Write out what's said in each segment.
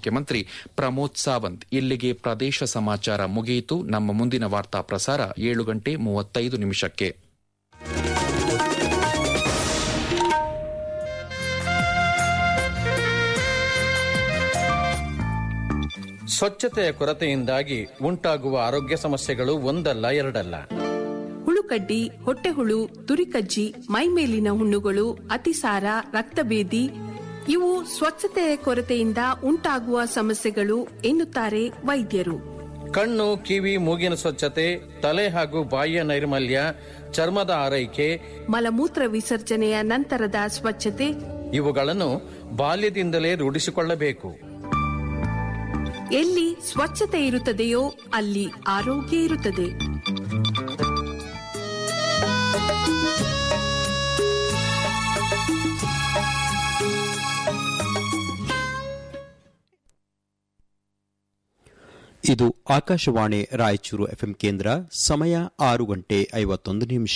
ಮುಖ್ಯಮಂತ್ರಿ ಪ್ರಮೋದ್ ಸಾವಂತ್ ಇಲ್ಲಿಗೆ ಪ್ರದೇಶ ಸಮಾಚಾರ ಮುಗಿಯಿತು ನಮ್ಮ ಮುಂದಿನ ವಾರ್ತಾ ಪ್ರಸಾರ ಏಳು ಗಂಟೆ ಮೂವತ್ತೈದು ನಿಮಿಷಕ್ಕೆ ಸ್ವಚ್ಛತೆಯ ಕೊರತೆಯಿಂದಾಗಿ ಉಂಟಾಗುವ ಆರೋಗ್ಯ ಸಮಸ್ಯೆಗಳು ಒಂದಲ್ಲ ಎರಡಲ್ಲ ಹುಳುಕಡ್ಡಿ ಹೊಟ್ಟೆಹುಳು ತುರಿಕಜ್ಜಿ ಮೈಮೇಲಿನ ಹುಣ್ಣುಗಳು ಅತಿಸಾರ ರಕ್ತಭೇದಿ ಇವು ಸ್ವಚ್ಛತೆಯ ಕೊರತೆಯಿಂದ ಉಂಟಾಗುವ ಸಮಸ್ಯೆಗಳು ಎನ್ನುತ್ತಾರೆ ವೈದ್ಯರು ಕಣ್ಣು ಕಿವಿ ಮೂಗಿನ ಸ್ವಚ್ಛತೆ ತಲೆ ಹಾಗೂ ಬಾಯಿಯ ನೈರ್ಮಲ್ಯ ಚರ್ಮದ ಆರೈಕೆ ಮಲಮೂತ್ರ ವಿಸರ್ಜನೆಯ ನಂತರದ ಸ್ವಚ್ಛತೆ ಇವುಗಳನ್ನು ಬಾಲ್ಯದಿಂದಲೇ ರೂಢಿಸಿಕೊಳ್ಳಬೇಕು ಎಲ್ಲಿ ಸ್ವಚ್ಛತೆ ಇರುತ್ತದೆಯೋ ಅಲ್ಲಿ ಆರೋಗ್ಯ ಇರುತ್ತದೆ ಇದು ಆಕಾಶವಾಣಿ ರಾಯಚೂರು ಎಫ್ಎಂ ಕೇಂದ್ರ ಸಮಯ ಆರು ಗಂಟೆ ಐವತ್ತೊಂದು ನಿಮಿಷ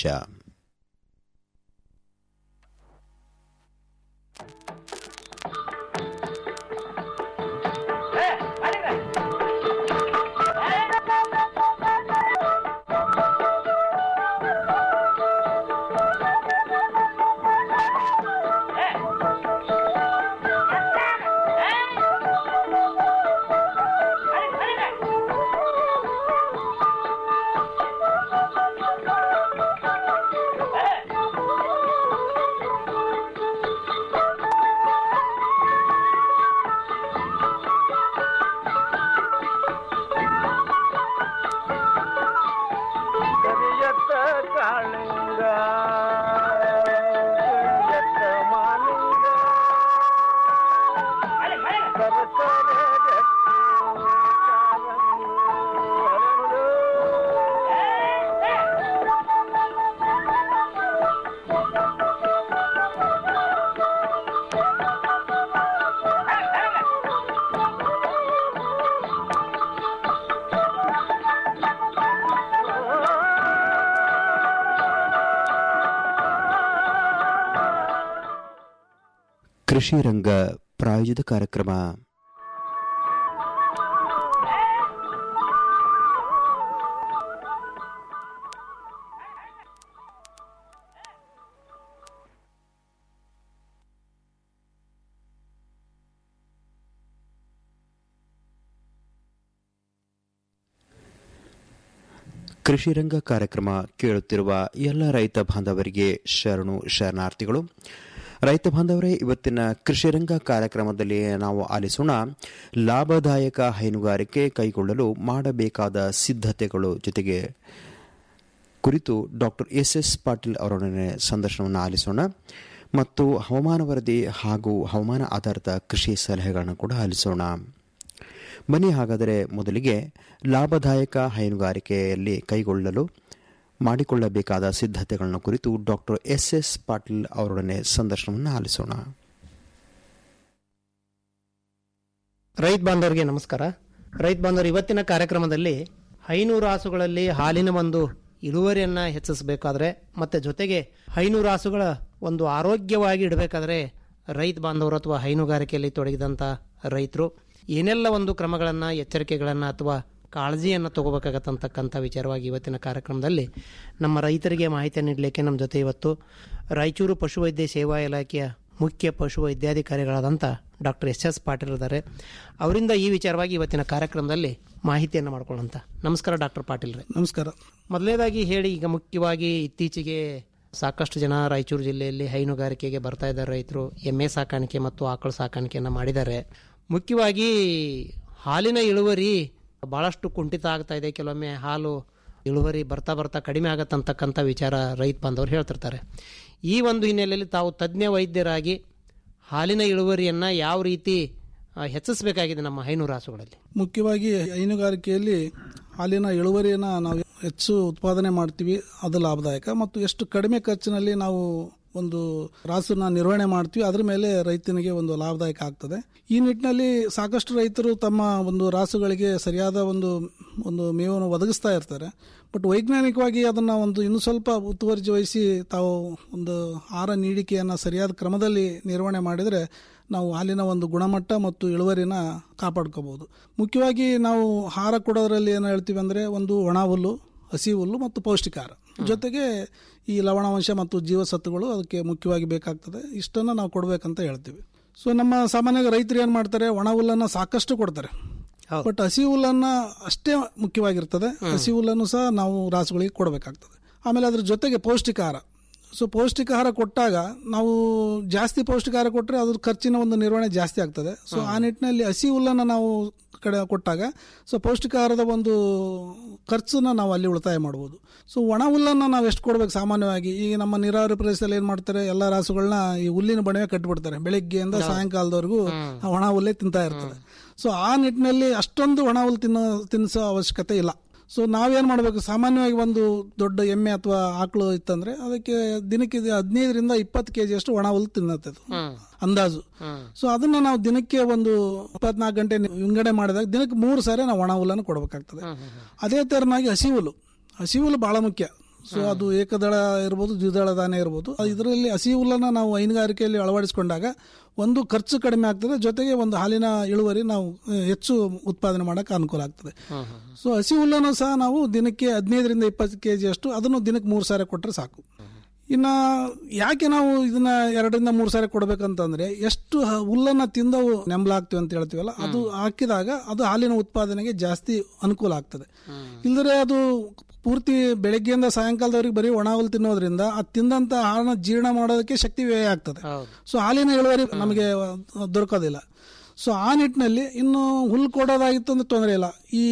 ಕರಿಯತ್ತ ಕಾಳಿಂಗ ಕರಿಯತ್ತ ಮಾಲಿಂಗ ಸರಸರ ಗಟ್ಟಿ ಕಾಲಂಗಿ ಹರಳು. ಕೃಷಿ ರಂಗ ಪ್ರಾಯೋಜಿತ ಕಾರ್ಯಕ್ರಮ ಕೃಷಿ ರಂಗ ಕಾರ್ಯಕ್ರಮ ಕೇಳುತ್ತಿರುವ ಎಲ್ಲ ರೈತ ಬಾಂಧವರಿಗೆ ಶರಣು ಶರಣಾರ್ಥಿಗಳು ರೈತ ಬಾಂಧವರೇ ಇವತ್ತಿನ ಕೃಷಿ ರಂಗ ಕಾರ್ಯಕ್ರಮದಲ್ಲಿ ನಾವು ಆಲಿಸೋಣ ಲಾಭದಾಯಕ ಹೈನುಗಾರಿಕೆ ಕೈಗೊಳ್ಳಲು ಮಾಡಬೇಕಾದ ಸಿದ್ಧತೆಗಳು ಜೊತೆಗೆ ಕುರಿತು ಡಾಕ್ಟರ್ ಎಸ್ ಎಸ್ ಪಾಟೀಲ್ ಅವರೊಡನೆ ಸಂದರ್ಶನವನ್ನು ಆಲಿಸೋಣ ಮತ್ತು ಹವಾಮಾನ ವರದಿ ಹಾಗೂ ಹವಾಮಾನ ಆಧಾರಿತ ಕೃಷಿ ಸಲಹೆಗಳನ್ನು ಕೂಡ ಆಲಿಸೋಣ ಬನ್ನಿ ಹಾಗಾದರೆ ಮೊದಲಿಗೆ ಲಾಭದಾಯಕ ಹೈನುಗಾರಿಕೆಯಲ್ಲಿ ಕೈಗೊಳ್ಳಲು ಮಾಡಿಕೊಳ್ಳಬೇಕಾದ ಸಿದ್ಧತೆಗಳನ್ನು ಕುರಿತು ಡಾಕ್ಟರ್ ಎಸ್ ಎಸ್ ಪಾಟೀಲ್ ಅವರೊಡನೆ ಸಂದರ್ಶನವನ್ನು ಆಲಿಸೋಣ ರೈತ ಬಾಂಧವರಿಗೆ ನಮಸ್ಕಾರ ರೈತ ಬಾಂಧವರು ಇವತ್ತಿನ ಕಾರ್ಯಕ್ರಮದಲ್ಲಿ ಹೈನೂರು ರಾಸುಗಳಲ್ಲಿ ಹಾಲಿನ ಒಂದು ಇಳುವರಿಯನ್ನು ಹೆಚ್ಚಿಸಬೇಕಾದ್ರೆ ಮತ್ತೆ ಜೊತೆಗೆ ಹೈನೂರು ರಾಸುಗಳ ಒಂದು ಆರೋಗ್ಯವಾಗಿ ಇಡಬೇಕಾದ್ರೆ ರೈತ ಬಾಂಧವರು ಅಥವಾ ಹೈನುಗಾರಿಕೆಯಲ್ಲಿ ತೊಡಗಿದಂಥ ರೈತರು ಏನೆಲ್ಲ ಒಂದು ಕ್ರಮಗಳನ್ನು ಎಚ್ಚರಿಕೆಗಳನ್ನು ಅಥವಾ ಕಾಳಜಿಯನ್ನು ತಗೋಬೇಕಾಗತ್ತಂತಕ್ಕಂಥ ವಿಚಾರವಾಗಿ ಇವತ್ತಿನ ಕಾರ್ಯಕ್ರಮದಲ್ಲಿ ನಮ್ಮ ರೈತರಿಗೆ ಮಾಹಿತಿ ನೀಡಲಿಕ್ಕೆ ನಮ್ಮ ಜೊತೆ ಇವತ್ತು ರಾಯಚೂರು ಪಶುವೈದ್ಯ ಸೇವಾ ಇಲಾಖೆಯ ಮುಖ್ಯ ಪಶು ವೈದ್ಯಾಧಿಕಾರಿಗಳಾದಂಥ ಡಾಕ್ಟರ್ ಎಸ್ ಎಸ್ ಪಾಟೀಲ್ ಇದ್ದಾರೆ ಅವರಿಂದ ಈ ವಿಚಾರವಾಗಿ ಇವತ್ತಿನ ಕಾರ್ಯಕ್ರಮದಲ್ಲಿ ಮಾಹಿತಿಯನ್ನು ಮಾಡ್ಕೊಳ್ಳೋಂಥ ನಮಸ್ಕಾರ ಡಾಕ್ಟರ್ ಪಾಟೀಲ್ ರೇ ನಮಸ್ಕಾರ ಮೊದಲನೇದಾಗಿ ಹೇಳಿ ಈಗ ಮುಖ್ಯವಾಗಿ ಇತ್ತೀಚೆಗೆ ಸಾಕಷ್ಟು ಜನ ರಾಯಚೂರು ಜಿಲ್ಲೆಯಲ್ಲಿ ಹೈನುಗಾರಿಕೆಗೆ ಬರ್ತಾ ಇದ್ದಾರೆ ರೈತರು ಎಮ್ಮೆ ಸಾಕಾಣಿಕೆ ಮತ್ತು ಆಕಳು ಸಾಕಾಣಿಕೆಯನ್ನು ಮಾಡಿದ್ದಾರೆ ಮುಖ್ಯವಾಗಿ ಹಾಲಿನ ಇಳುವರಿ ಭಾಳಷ್ಟು ಕುಂಠಿತ ಆಗ್ತಾ ಇದೆ ಕೆಲವೊಮ್ಮೆ ಹಾಲು ಇಳುವರಿ ಬರ್ತಾ ಬರ್ತಾ ಕಡಿಮೆ ಆಗತ್ತಂತಕ್ಕಂಥ ವಿಚಾರ ರೈತ ಬಾಂಧವರು ಹೇಳ್ತಿರ್ತಾರೆ ಈ ಒಂದು ಹಿನ್ನೆಲೆಯಲ್ಲಿ ತಾವು ತಜ್ಞ ವೈದ್ಯರಾಗಿ ಹಾಲಿನ ಇಳುವರಿಯನ್ನು ಯಾವ ರೀತಿ ಆ, ಹೆಚ್ಚಿಸಬೇಕಾಗಿದೆ ನಮ್ಮ ಹೈನೂರು ರಾಸುಗಳಲ್ಲಿ ಮುಖ್ಯವಾಗಿ ಹೈನುಗಾರಿಕೆಯಲ್ಲಿ ಹಾಲಿನ ಇಳುವರಿಯನ್ನು ನಾವು ಹೆಚ್ಚು ಉತ್ಪಾದನೆ ಮಾಡ್ತೀವಿ ಅದು ಲಾಭದಾಯಕ ಮತ್ತು ಎಷ್ಟು ಕಡಿಮೆ ಖರ್ಚಿನಲ್ಲಿ ನಾವು ಒಂದು ರಾಸನ್ನ ನಿರ್ವಹಣೆ ಮಾಡ್ತೀವಿ ಅದ್ರ ಮೇಲೆ ರೈತನಿಗೆ ಒಂದು ಲಾಭದಾಯಕ ಆಗ್ತದೆ ಈ ನಿಟ್ಟಿನಲ್ಲಿ ಸಾಕಷ್ಟು ರೈತರು ತಮ್ಮ ಒಂದು ರಾಸುಗಳಿಗೆ ಸರಿಯಾದ ಒಂದು ಒಂದು ಮೇವನ್ನು ಒದಗಿಸ್ತಾ ಇರ್ತಾರೆ ಬಟ್ ವೈಜ್ಞಾನಿಕವಾಗಿ ಅದನ್ನ ಒಂದು ಇನ್ನು ಸ್ವಲ್ಪ ಮುತುವರ್ಜಿ ವಹಿಸಿ ತಾವು ಒಂದು ಆಹಾರ ನೀಡಿಕೆಯನ್ನು ಸರಿಯಾದ ಕ್ರಮದಲ್ಲಿ ನಿರ್ವಹಣೆ ಮಾಡಿದರೆ ನಾವು ಹಾಲಿನ ಒಂದು ಗುಣಮಟ್ಟ ಮತ್ತು ಇಳುವರಿನ ಕಾಪಾಡ್ಕೋಬಹುದು ಮುಖ್ಯವಾಗಿ ನಾವು ಆಹಾರ ಕೊಡೋದ್ರಲ್ಲಿ ಏನು ಹೇಳ್ತೀವಿ ಅಂದರೆ ಒಂದು ಒಣ ಹುಲ್ಲು ಹಸಿ ಹುಲ್ಲು ಮತ್ತು ಪೌಷ್ಟಿಕಾಹಾರ ಜೊತೆಗೆ ಈ ಲವಣಾಂಶ ಮತ್ತು ಜೀವಸತ್ವಗಳು ಅದಕ್ಕೆ ಮುಖ್ಯವಾಗಿ ಬೇಕಾಗ್ತದೆ ಇಷ್ಟನ್ನು ನಾವು ಕೊಡಬೇಕಂತ ಹೇಳ್ತೀವಿ ಸೊ ನಮ್ಮ ಸಾಮಾನ್ಯವಾಗಿ ರೈತರು ಏನು ಮಾಡ್ತಾರೆ ಒಣ ಹುಲ್ಲನ್ನು ಸಾಕಷ್ಟು ಕೊಡ್ತಾರೆ ಬಟ್ ಹಸಿ ಹುಲ್ಲನ್ನು ಅಷ್ಟೇ ಮುಖ್ಯವಾಗಿರ್ತದೆ ಹಸಿ ಹುಲ್ಲನ್ನು ಸಹ ನಾವು ರಾಸುಗಳಿಗೆ ಕೊಡಬೇಕಾಗ್ತದೆ ಆಮೇಲೆ ಅದ್ರ ಜೊತೆಗೆ ಪೌಷ್ಟಿಕಾಹಾರ ಸೊ ಪೌಷ್ಟಿಕಾಹಾರ ಕೊಟ್ಟಾಗ ನಾವು ಜಾಸ್ತಿ ಪೌಷ್ಟಿಕಾಹಾರ ಕೊಟ್ಟರೆ ಅದ್ರ ಖರ್ಚಿನ ಒಂದು ನಿರ್ವಹಣೆ ಜಾಸ್ತಿ ಆಗ್ತದೆ ಸೊ ಆ ನಿಟ್ಟಿನಲ್ಲಿ ಹಸಿ ಹುಲ್ಲನ್ನು ನಾವು ಕಡೆ ಕೊಟ್ಟಾಗ ಸೊ ಪೌಷ್ಟಿಕಾಹಾರದ ಒಂದು ಖರ್ಚನ್ನ ನಾವು ಅಲ್ಲಿ ಉಳಿತಾಯ ಮಾಡ್ಬೋದು ಸೊ ಒಣ ಹುಲ್ಲನ್ನು ನಾವು ಎಷ್ಟು ಕೊಡ್ಬೇಕು ಸಾಮಾನ್ಯವಾಗಿ ಈಗ ನಮ್ಮ ನೀರಾವರಿ ಪ್ರದೇಶದಲ್ಲಿ ಏನು ಮಾಡ್ತಾರೆ ಎಲ್ಲ ರಾಸುಗಳನ್ನ ಈ ಹುಲ್ಲಿನ ಬಣವೆ ಕಟ್ಟಿಬಿಡ್ತಾರೆ ಬೆಳಿಗ್ಗೆಯಿಂದ ಸಾಯಂಕಾಲದವರೆಗೂ ಆ ಒಣ ಹುಲ್ಲೇ ತಿಂತಾ ಇರ್ತದೆ ಸೊ ಆ ನಿಟ್ಟಿನಲ್ಲಿ ಅಷ್ಟೊಂದು ಒಣ ಹುಲ್ಲು ತಿನ್ನೋ ತಿನ್ನಿಸೋ ಅವಶ್ಯಕತೆ ಇಲ್ಲ ಸೊ ನಾವೇನು ಮಾಡಬೇಕು ಸಾಮಾನ್ಯವಾಗಿ ಒಂದು ದೊಡ್ಡ ಎಮ್ಮೆ ಅಥವಾ ಆಕಳು ಇತ್ತಂದ್ರೆ ಅದಕ್ಕೆ ದಿನಕ್ಕೆ ಇದು ಹದಿನೈದರಿಂದ ಇಪ್ಪತ್ತು ಕೆ ಅಷ್ಟು ಒಣ ಹುಲ್ಲು ತಿನ್ನತ್ತೆ ಅದು ಅಂದಾಜು ಸೊ ಅದನ್ನ ನಾವು ದಿನಕ್ಕೆ ಒಂದು ಇಪ್ಪತ್ನಾಲ್ಕು ಗಂಟೆ ವಿಂಗಡಣೆ ಮಾಡಿದಾಗ ದಿನಕ್ಕೆ ಮೂರು ಸಾರಿ ನಾವು ಒಣ ಹುಲ್ಲನ್ನು ಕೊಡಬೇಕಾಗ್ತದೆ ಅದೇ ತೆರನಾಗಿ ಹಸಿ ಹುಲ್ಲು ಹಸಿ ಹುಲ್ಲು ಬಹಳ ಮುಖ್ಯ ಸೊ ಅದು ಏಕದಳ ಇರ್ಬೋದು ದ್ವಿದಳ ಧಾನ್ಯ ಇರ್ಬೋದು ಇದರಲ್ಲಿ ಹಸಿ ಹುಲ್ಲನ್ನು ನಾವು ಹೈನುಗಾರಿಕೆಯಲ್ಲಿ ಅಳವಡಿಸಿಕೊಂಡಾಗ ಒಂದು ಖರ್ಚು ಕಡಿಮೆ ಆಗ್ತದೆ ಜೊತೆಗೆ ಒಂದು ಹಾಲಿನ ಇಳುವರಿ ನಾವು ಅಹ್, ಹೆಚ್ಚು ಉತ್ಪಾದನೆ ಮಾಡೋಕೆ ಅನುಕೂಲ ಆಗ್ತದೆ ಸೊ ಹಸಿ ಹುಲ್ಲನ್ನು ಸಹ ನಾವು ದಿನಕ್ಕೆ ಹದಿನೈದರಿಂದ ಇಪ್ಪತ್ತು ಕೆ ಅಷ್ಟು ಅದನ್ನು ದಿನಕ್ಕೆ ಮೂರು ಸಾರಿ ಕೊಟ್ಟರೆ ಸಾಕು ಇನ್ನು ಯಾಕೆ ನಾವು ಇದನ್ನ ಎರಡರಿಂದ ಮೂರು ಸಾರಿ ಕೊಡ್ಬೇಕಂತಂದ್ರೆ ಎಷ್ಟು ಹ- ಹುಲ್ಲನ್ನ ತಿಂದವು ನೆಂಬಲಾಗ್ತೀವಿ ಅಂತ ಹೇಳ್ತೀವಲ್ಲ ಅದು ಹಾಕಿದಾಗ ಅದು ಹಾಲಿನ ಉತ್ಪಾದನೆಗೆ ಜಾಸ್ತಿ ಅನುಕೂಲ ಆಗ್ತದೆ ಇಲ್ಲದ್ರೆ ಅದು ಪೂರ್ತಿ ಬೆಳಗ್ಗೆಯಿಂದ ಸಾಯಂಕಾಲದವರೆಗೆ ಬರೀ ಒಣ ಹುಲ್ಲು ತಿನ್ನೋದ್ರಿಂದ ಅದು ತಿಂದಂತ ಆಹಾರನ ಜೀರ್ಣ ಮಾಡೋದಕ್ಕೆ ಶಕ್ತಿ ವ್ಯಯ ಆಗ್ತದೆ ಸೊ ಹಾಲಿನ ಇಳುವರಿ ನಮಗೆ ದೊರಕೋದಿಲ್ಲ ಸೊ ಆ ನಿಟ್ಟಿನಲ್ಲಿ ಇನ್ನು ಹುಲ್ಲು ಕೊಡೋದಾಗಿತ್ತು ಅಂದ್ರೆ ತೊಂದರೆ ಇಲ್ಲ ಈ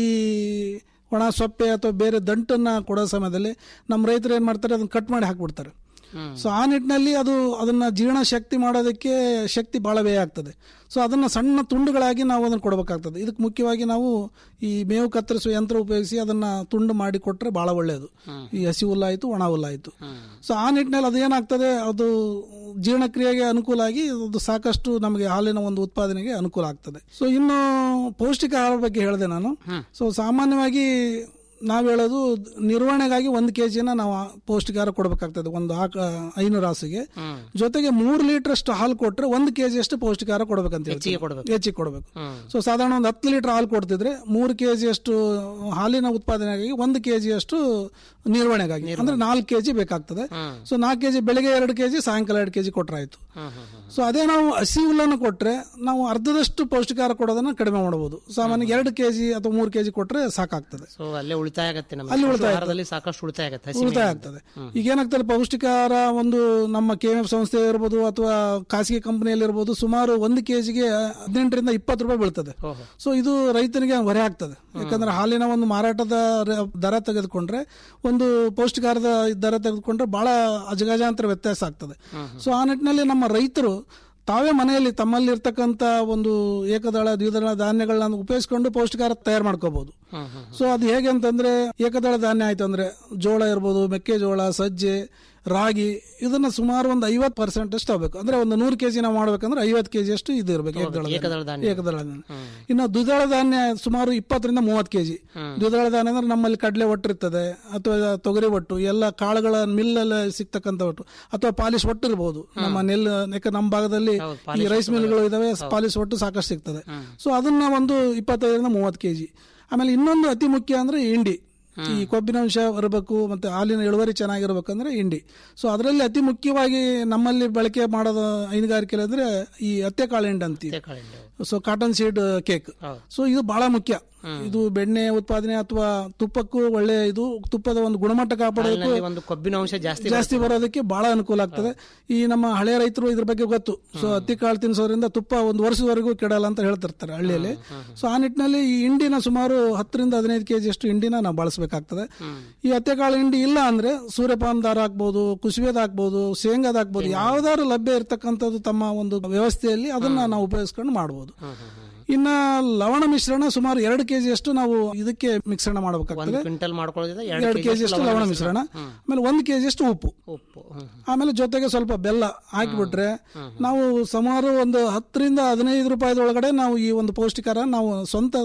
ಒಣ ಸೊಪ್ಪೆ ಅಥವಾ ಬೇರೆ ದಂಟನ್ನ ಕೊಡೋ ಸಮಯದಲ್ಲಿ ನಮ್ಮ ರೈತರು ಏನು ಮಾಡ್ತಾರೆ ಅದನ್ನ ಕಟ್ ಮಾಡಿ ಹಾಕ್ಬಿಡ್ತಾರೆ ಸೊ ಆ ನಿಟ್ಟಿನಲ್ಲಿ ಅದು ಅದನ್ನ ಜೀರ್ಣ ಶಕ್ತಿ ಮಾಡೋದಕ್ಕೆ ಶಕ್ತಿ ಬಹಳ ವ್ಯಯ ಆಗ್ತದೆ ಸೊ ಅದನ್ನ ಸಣ್ಣ ತುಂಡುಗಳಾಗಿ ನಾವು ಅದನ್ನು ಕೊಡಬೇಕಾಗ್ತದೆ ಇದಕ್ಕೆ ಮುಖ್ಯವಾಗಿ ನಾವು ಈ ಮೇವು ಕತ್ತರಿಸುವ ಯಂತ್ರ ಉಪಯೋಗಿಸಿ ಅದನ್ನ ತುಂಡು ಮಾಡಿ ಕೊಟ್ಟರೆ ಬಹಳ ಒಳ್ಳೆಯದು ಈ ಹಸಿ ಹುಲ್ಲಾಯಿತು ಒಣ ಹುಲ್ಲಾಯಿತು ಸೊ ಆ ನಿಟ್ಟಿನಲ್ಲಿ ಅದೇನಾಗ್ತದೆ ಅದು ಜೀರ್ಣಕ್ರಿಯೆಗೆ ಅನುಕೂಲ ಆಗಿ ಅದು ಸಾಕಷ್ಟು ನಮಗೆ ಹಾಲಿನ ಒಂದು ಉತ್ಪಾದನೆಗೆ ಅನುಕೂಲ ಆಗ್ತದೆ ಸೊ ಇನ್ನು ಪೌಷ್ಟಿಕ ಆಹಾರ ಬಗ್ಗೆ ಹೇಳಿದೆ ನಾನು ಸೊ ಸಾಮಾನ್ಯವಾಗಿ ನಾವು ಹೇಳೋದು ನಿರ್ವಹಣೆಗಾಗಿ ಒಂದು ಕೆ ಜಿನ ನಾವು ಪೌಷ್ಟಿಕಾಹಾರ ಕೊಡಬೇಕಾಗ್ತದೆ ಒಂದು ಆಕ ಐನೂರು ರಾಸಿಗೆ ಜೊತೆಗೆ ಮೂರು ಲೀಟರ್ ಅಷ್ಟು ಹಾಲು ಕೊಟ್ರೆ ಒಂದು ಕೆ ಜಿ ಅಷ್ಟು ಪೌಷ್ಟಿಕಾಹಾರ ಕೊಡ್ಬೇಕಂತ ಹೇಳ್ತೀವಿ ಹೆಚ್ಚಿಗೆ ಕೊಡಬೇಕು ಸೊ ಸಾಧಾರಣ ಒಂದು ಹತ್ತು ಲೀಟರ್ ಹಾಲು ಕೊಡ್ತಿದ್ರೆ ಮೂರು ಕೆ ಜಿ ಅಷ್ಟು ಹಾಲಿನ ಉತ್ಪಾದನೆಗಾಗಿ ಒಂದು ಕೆ ಜಿ ಅಷ್ಟು ನಿರ್ವಹಣೆಗಾಗಿ ಅಂದ್ರೆ ನಾಲ್ಕು ಕೆ ಜಿ ಬೇಕಾಗ್ತದೆ ಸೊ ನಾಲ್ಕು ಕೆ ಜಿ ಬೆಳಿಗ್ಗೆ ಎರಡು ಕೆ ಜಿ ಸಾಯಂಕಾಲ ಎರಡು ಕೆ ಜಿ ಕೊಟ್ರೆ ಆಯ್ತು ಸೊ ಅದೇ ನಾವು ಹಸಿ ಹುಲ್ಲನ್ನು ಕೊಟ್ರೆ ನಾವು ಅರ್ಧದಷ್ಟು ಪೌಷ್ಟಿಕಾಹಾರ ಕೊಡೋದನ್ನ ಕಡಿಮೆ ಮಾಡಬಹುದು ಸಾಮಾನ್ಯ ಎರಡು ಕೆ ಜಿ ಅಥವಾ ಮೂರು ಕೆ ಜಿ ಕೊಟ್ರೆ ಸಾಕಾಗ್ತದೆ ಸೊ ಅಲ್ಲೇ ಉಳಿತಾಯ ಆಗತ್ತೆ ನಮಗೆ ಅಲ್ಲಿ ಉಳಿತಾಯ ಆಹಾರದಲ್ಲಿ ಸಾಕಷ್ಟು ಉಳಿತಾಯ ಆಗತ್ತೆ ಹಸಿ ಉಳಿತಾಯ ಆಗ್ತದೆ ಈಗ ಏನಾಗ್ತದೆ ಪೌಷ್ಟಿಕಾಹಾರ ಒಂದು ನಮ್ಮ ಕೆ ಎಫ್ ಸಂಸ್ಥೆ ಇರ್ಬೋದು ಅಥವಾ ಖಾಸಗಿ ಕಂಪನಿಯಲ್ಲಿ ಇರ್ಬೋದು ಸುಮಾರು ಒಂದು ಕೆಜಿಗೆ ಹದಿನೆಂಟರಿಂದ ಇಪ್ಪತ್ತು ರೂಪಾಯಿ ಬೀಳ್ತದೆ ಸೊ ಇದು ರೈತನಿಗೆ ಹೊರೆ ಆಗ್ತದೆ ಯಾಕಂದ್ರೆ ಹಾಲಿನ ಒಂದು ಮಾರಾಟದ ರ- ದರ ತೆಗೆದುಕೊಂಡ್ರೆ ಒಂದು ಪೌಷ್ಟಿಕಾಹಾರದ ದರ ತೆಗೆದುಕೊಂಡ್ರೆ ಬಹಳ ಅಜಗಜಾಂತರ ವ್ಯತ್ಯಾಸ ಆಗ್ತದೆ ಸೊ ಆ ನಿಟ್ಟಿನಲ್ಲಿ ನಮ್ಮ ರೈತರು ತಾವೇ ಮನೆಯಲ್ಲಿ ತಮ್ಮಲ್ಲಿ ಇರ್ತಕ್ಕಂಥ ಒಂದು ಏಕದಳ ದ್ವಿದಳ ಧಾನ್ಯಗಳನ್ನ ಉಪಯೋಗಿಸ್ಕೊಂಡು ಪೌಷ್ಟಿಕಾಹಾರ ತಯಾರು ಮಾಡ್ಕೋಬಹುದು ಸೊ ಅದು ಹೇಗೆ ಅಂತಂದ್ರೆ ಏಕದಳ ಧಾನ್ಯ ಆಯ್ತು ಅಂದ್ರೆ ಜೋಳ ಇರ್ಬೋದು ಮೆಕ್ಕೆಜೋಳ ಸಜ್ಜೆ ರಾಗಿ ಇದನ್ನ ಸುಮಾರು ಒಂದು ಐವತ್ತು ಪರ್ಸೆಂಟ್ ಅಷ್ಟು ಆಗಬೇಕು ಅಂದ್ರೆ ಒಂದು ನೂರು ಕೆಜಿ ನಾವು ಮಾಡ್ಬೇಕಂದ್ರೆ ಐವತ್ತು ಕೆಜಿ ಅಷ್ಟು ಇದು ಇರಬೇಕು ಏಕದಳ ಏಕದಳ ಧಾನ್ಯ ಏಕದಳ ಧಾನ್ಯ ಇನ್ನು ದ್ವಿದಳ ಧಾನ್ಯ ಸುಮಾರು ಇಪ್ಪತ್ತರಿಂದ ಮೂವತ್ತು ಕೆಜಿ ದ್ವಿದಳ ಧಾನ್ಯ ಅಂದ್ರೆ ನಮ್ಮಲ್ಲಿ ಕಡಲೆ ಒಟ್ಟು ಇರ್ತದೆ ಅಥವಾ ತೊಗರಿ ಒಟ್ಟು ಎಲ್ಲ ಕಾಳುಗಳ ಮಿಲ್ಲಲ್ಲಿ ಸಿಗ್ತಕ್ಕಂಥ ಒಟ್ಟು ಅಥವಾ ಪಾಲಿಶ್ ಒಟ್ಟು ಇರ್ಬೋದು ನಮ್ಮ ನೆಲ್ ಯಾಕೆ ನಮ್ಮ ಭಾಗದಲ್ಲಿ ಈ ರೈಸ್ ಮಿಲ್ಗಳು ಇದಾವೆ ಪಾಲಿಶ್ ಒಟ್ಟು ಸಾಕಷ್ಟು ಸಿಗ್ತದೆ ಸೊ ಅದನ್ನ ಒಂದು ಇಪ್ಪತ್ತೈದರಿಂದ ಮೂವತ್ತು ಕೆಜಿ ಆಮೇಲೆ ಇನ್ನೊಂದು ಅತಿ ಮುಖ್ಯ ಅಂದ್ರೆ ಹಿಂಡಿ ಈ ಕೊಬ್ಬಿನಾಂಶ ಬರಬೇಕು ಮತ್ತೆ ಹಾಲಿನ ಇಳುವರಿ ಚೆನ್ನಾಗಿರ್ಬೇಕಂದ್ರೆ ಹಿಂಡಿ ಸೊ ಅದರಲ್ಲಿ ಅತಿ ಮುಖ್ಯವಾಗಿ ನಮ್ಮಲ್ಲಿ ಬಳಕೆ ಮಾಡೋದು ಹೈನುಗಾರಿಕೆ ಅಂದ್ರೆ ಈ ಹತ್ತೆ ಕಾಳು ಹಿಂಡಿ ಅಂತೀವಿ so cotton seed cake so ಇದು ಬಹಳ ಮುಖ್ಯ ಇದು ಬೆಣ್ಣೆ ಉತ್ಪಾದನೆ ಅಥವಾ ತುಪ್ಪಕ್ಕೂ ಒಳ್ಳೆ ಇದು ತುಪ್ಪದ ಒಂದು ಗುಣಮಟ್ಟ ಕಾಪಾಡೋದಕ್ಕೂ ಹಾಲಿನಲ್ಲಿ ಒಂದು ಕೊಬ್ಬಿನ ಅಂಶ ಜಾಸ್ತಿ ಜಾಸ್ತಿ ಬರೋದಕ್ಕೆ ಬಹಳ ಅನುಕೂಲ ಆಗ್ತದೆ ಈ ನಮ್ಮ ಹಳೆ ರೈತರು ಇದ್ರ ಬಗ್ಗೆ ಗೊತ್ತು ಸೊ ಹತ್ತಿ ಕಾಳು ತಿನ್ಸೋದ್ರಿಂದ ತುಪ್ಪ ಒಂದು ವರ್ಷದವರೆಗೂ ಕೆಡಲ್ಲ ಅಂತ ಹೇಳ್ತಿರ್ತಾರೆ ಹಳ್ಳಿಯಲ್ಲಿ ಸೊ ಆ ನಿಟ್ಟಿನಲ್ಲಿ ಈ ಹಿಂಡಿನ ಸುಮಾರು ಹತ್ತರಿಂದ ಹದಿನೈದು ಕೆಜಿ ಅಷ್ಟು ಹಿಂಡಿನ ನಾವು ಬಳಸಬೇಕಾಗ್ತದೆ ಈ ಹತ್ತೆಕಾಳು ಹಿಂಡಿ ಇಲ್ಲ ಅಂದ್ರೆ ಸೂರ್ಯಪಾನ ದಾರ ಹಾಕ್ಬೋದು ಕುಸುಬೆದ ಹಾಕ್ಬೋದು ಶೇಂಗಾದ ಹಾಕ್ಬೋದು ಯಾವ್ದಾದ್ರು ಲಭ್ಯ ಇರತಕ್ಕಂಥದ್ದು ತಮ್ಮ ಒಂದು ವ್ಯವಸ್ಥೆಯಲ್ಲಿ ಅದನ್ನ ನಾವು ಉಪಯೋಗಿಸ್ಕೊಂಡು ಮಾಡ್ಬೋದು ಇನ್ನ ಲವಣ ಮಿಶ್ರಣ ಸುಮಾರು ಎರಡು ಕೆಜಿ ಅಷ್ಟು ನಾವು ಇದಕ್ಕೆ ಮಿಶ್ರಣ ಮಾಡಬೇಕಾಗ್ತದೆ ಕ್ವಿಂಟಲ್ ಮಾಡ್ಕೊಳ್ಳೋದ್ರಿಂದ ಎರಡು ಕೆಜಿ ಅಷ್ಟು ಲವಣ ಮಿಶ್ರಣ ಆಮೇಲೆ ಒಂದು ಕೆಜಿ ಅಷ್ಟು ಉಪ್ಪು ಉಪ್ಪು ಹ್ಮ್. ಆಮೇಲೆ ಜೊತೆಗೆ ಸ್ವಲ್ಪ ಬೆಲ್ಲ ಹಾಕಿಬಿಟ್ರೆ ನಾವು ಸುಮಾರು ಒಂದು ಹತ್ತರಿಂದ ಹದಿನೈದು ರೂಪಾಯಿದೊಳಗಡೆ ನಾವು ಈ ಒಂದು ಪೌಷ್ಟಿಕಾರ ನಾವು ಸ್ವಂತ ಕ-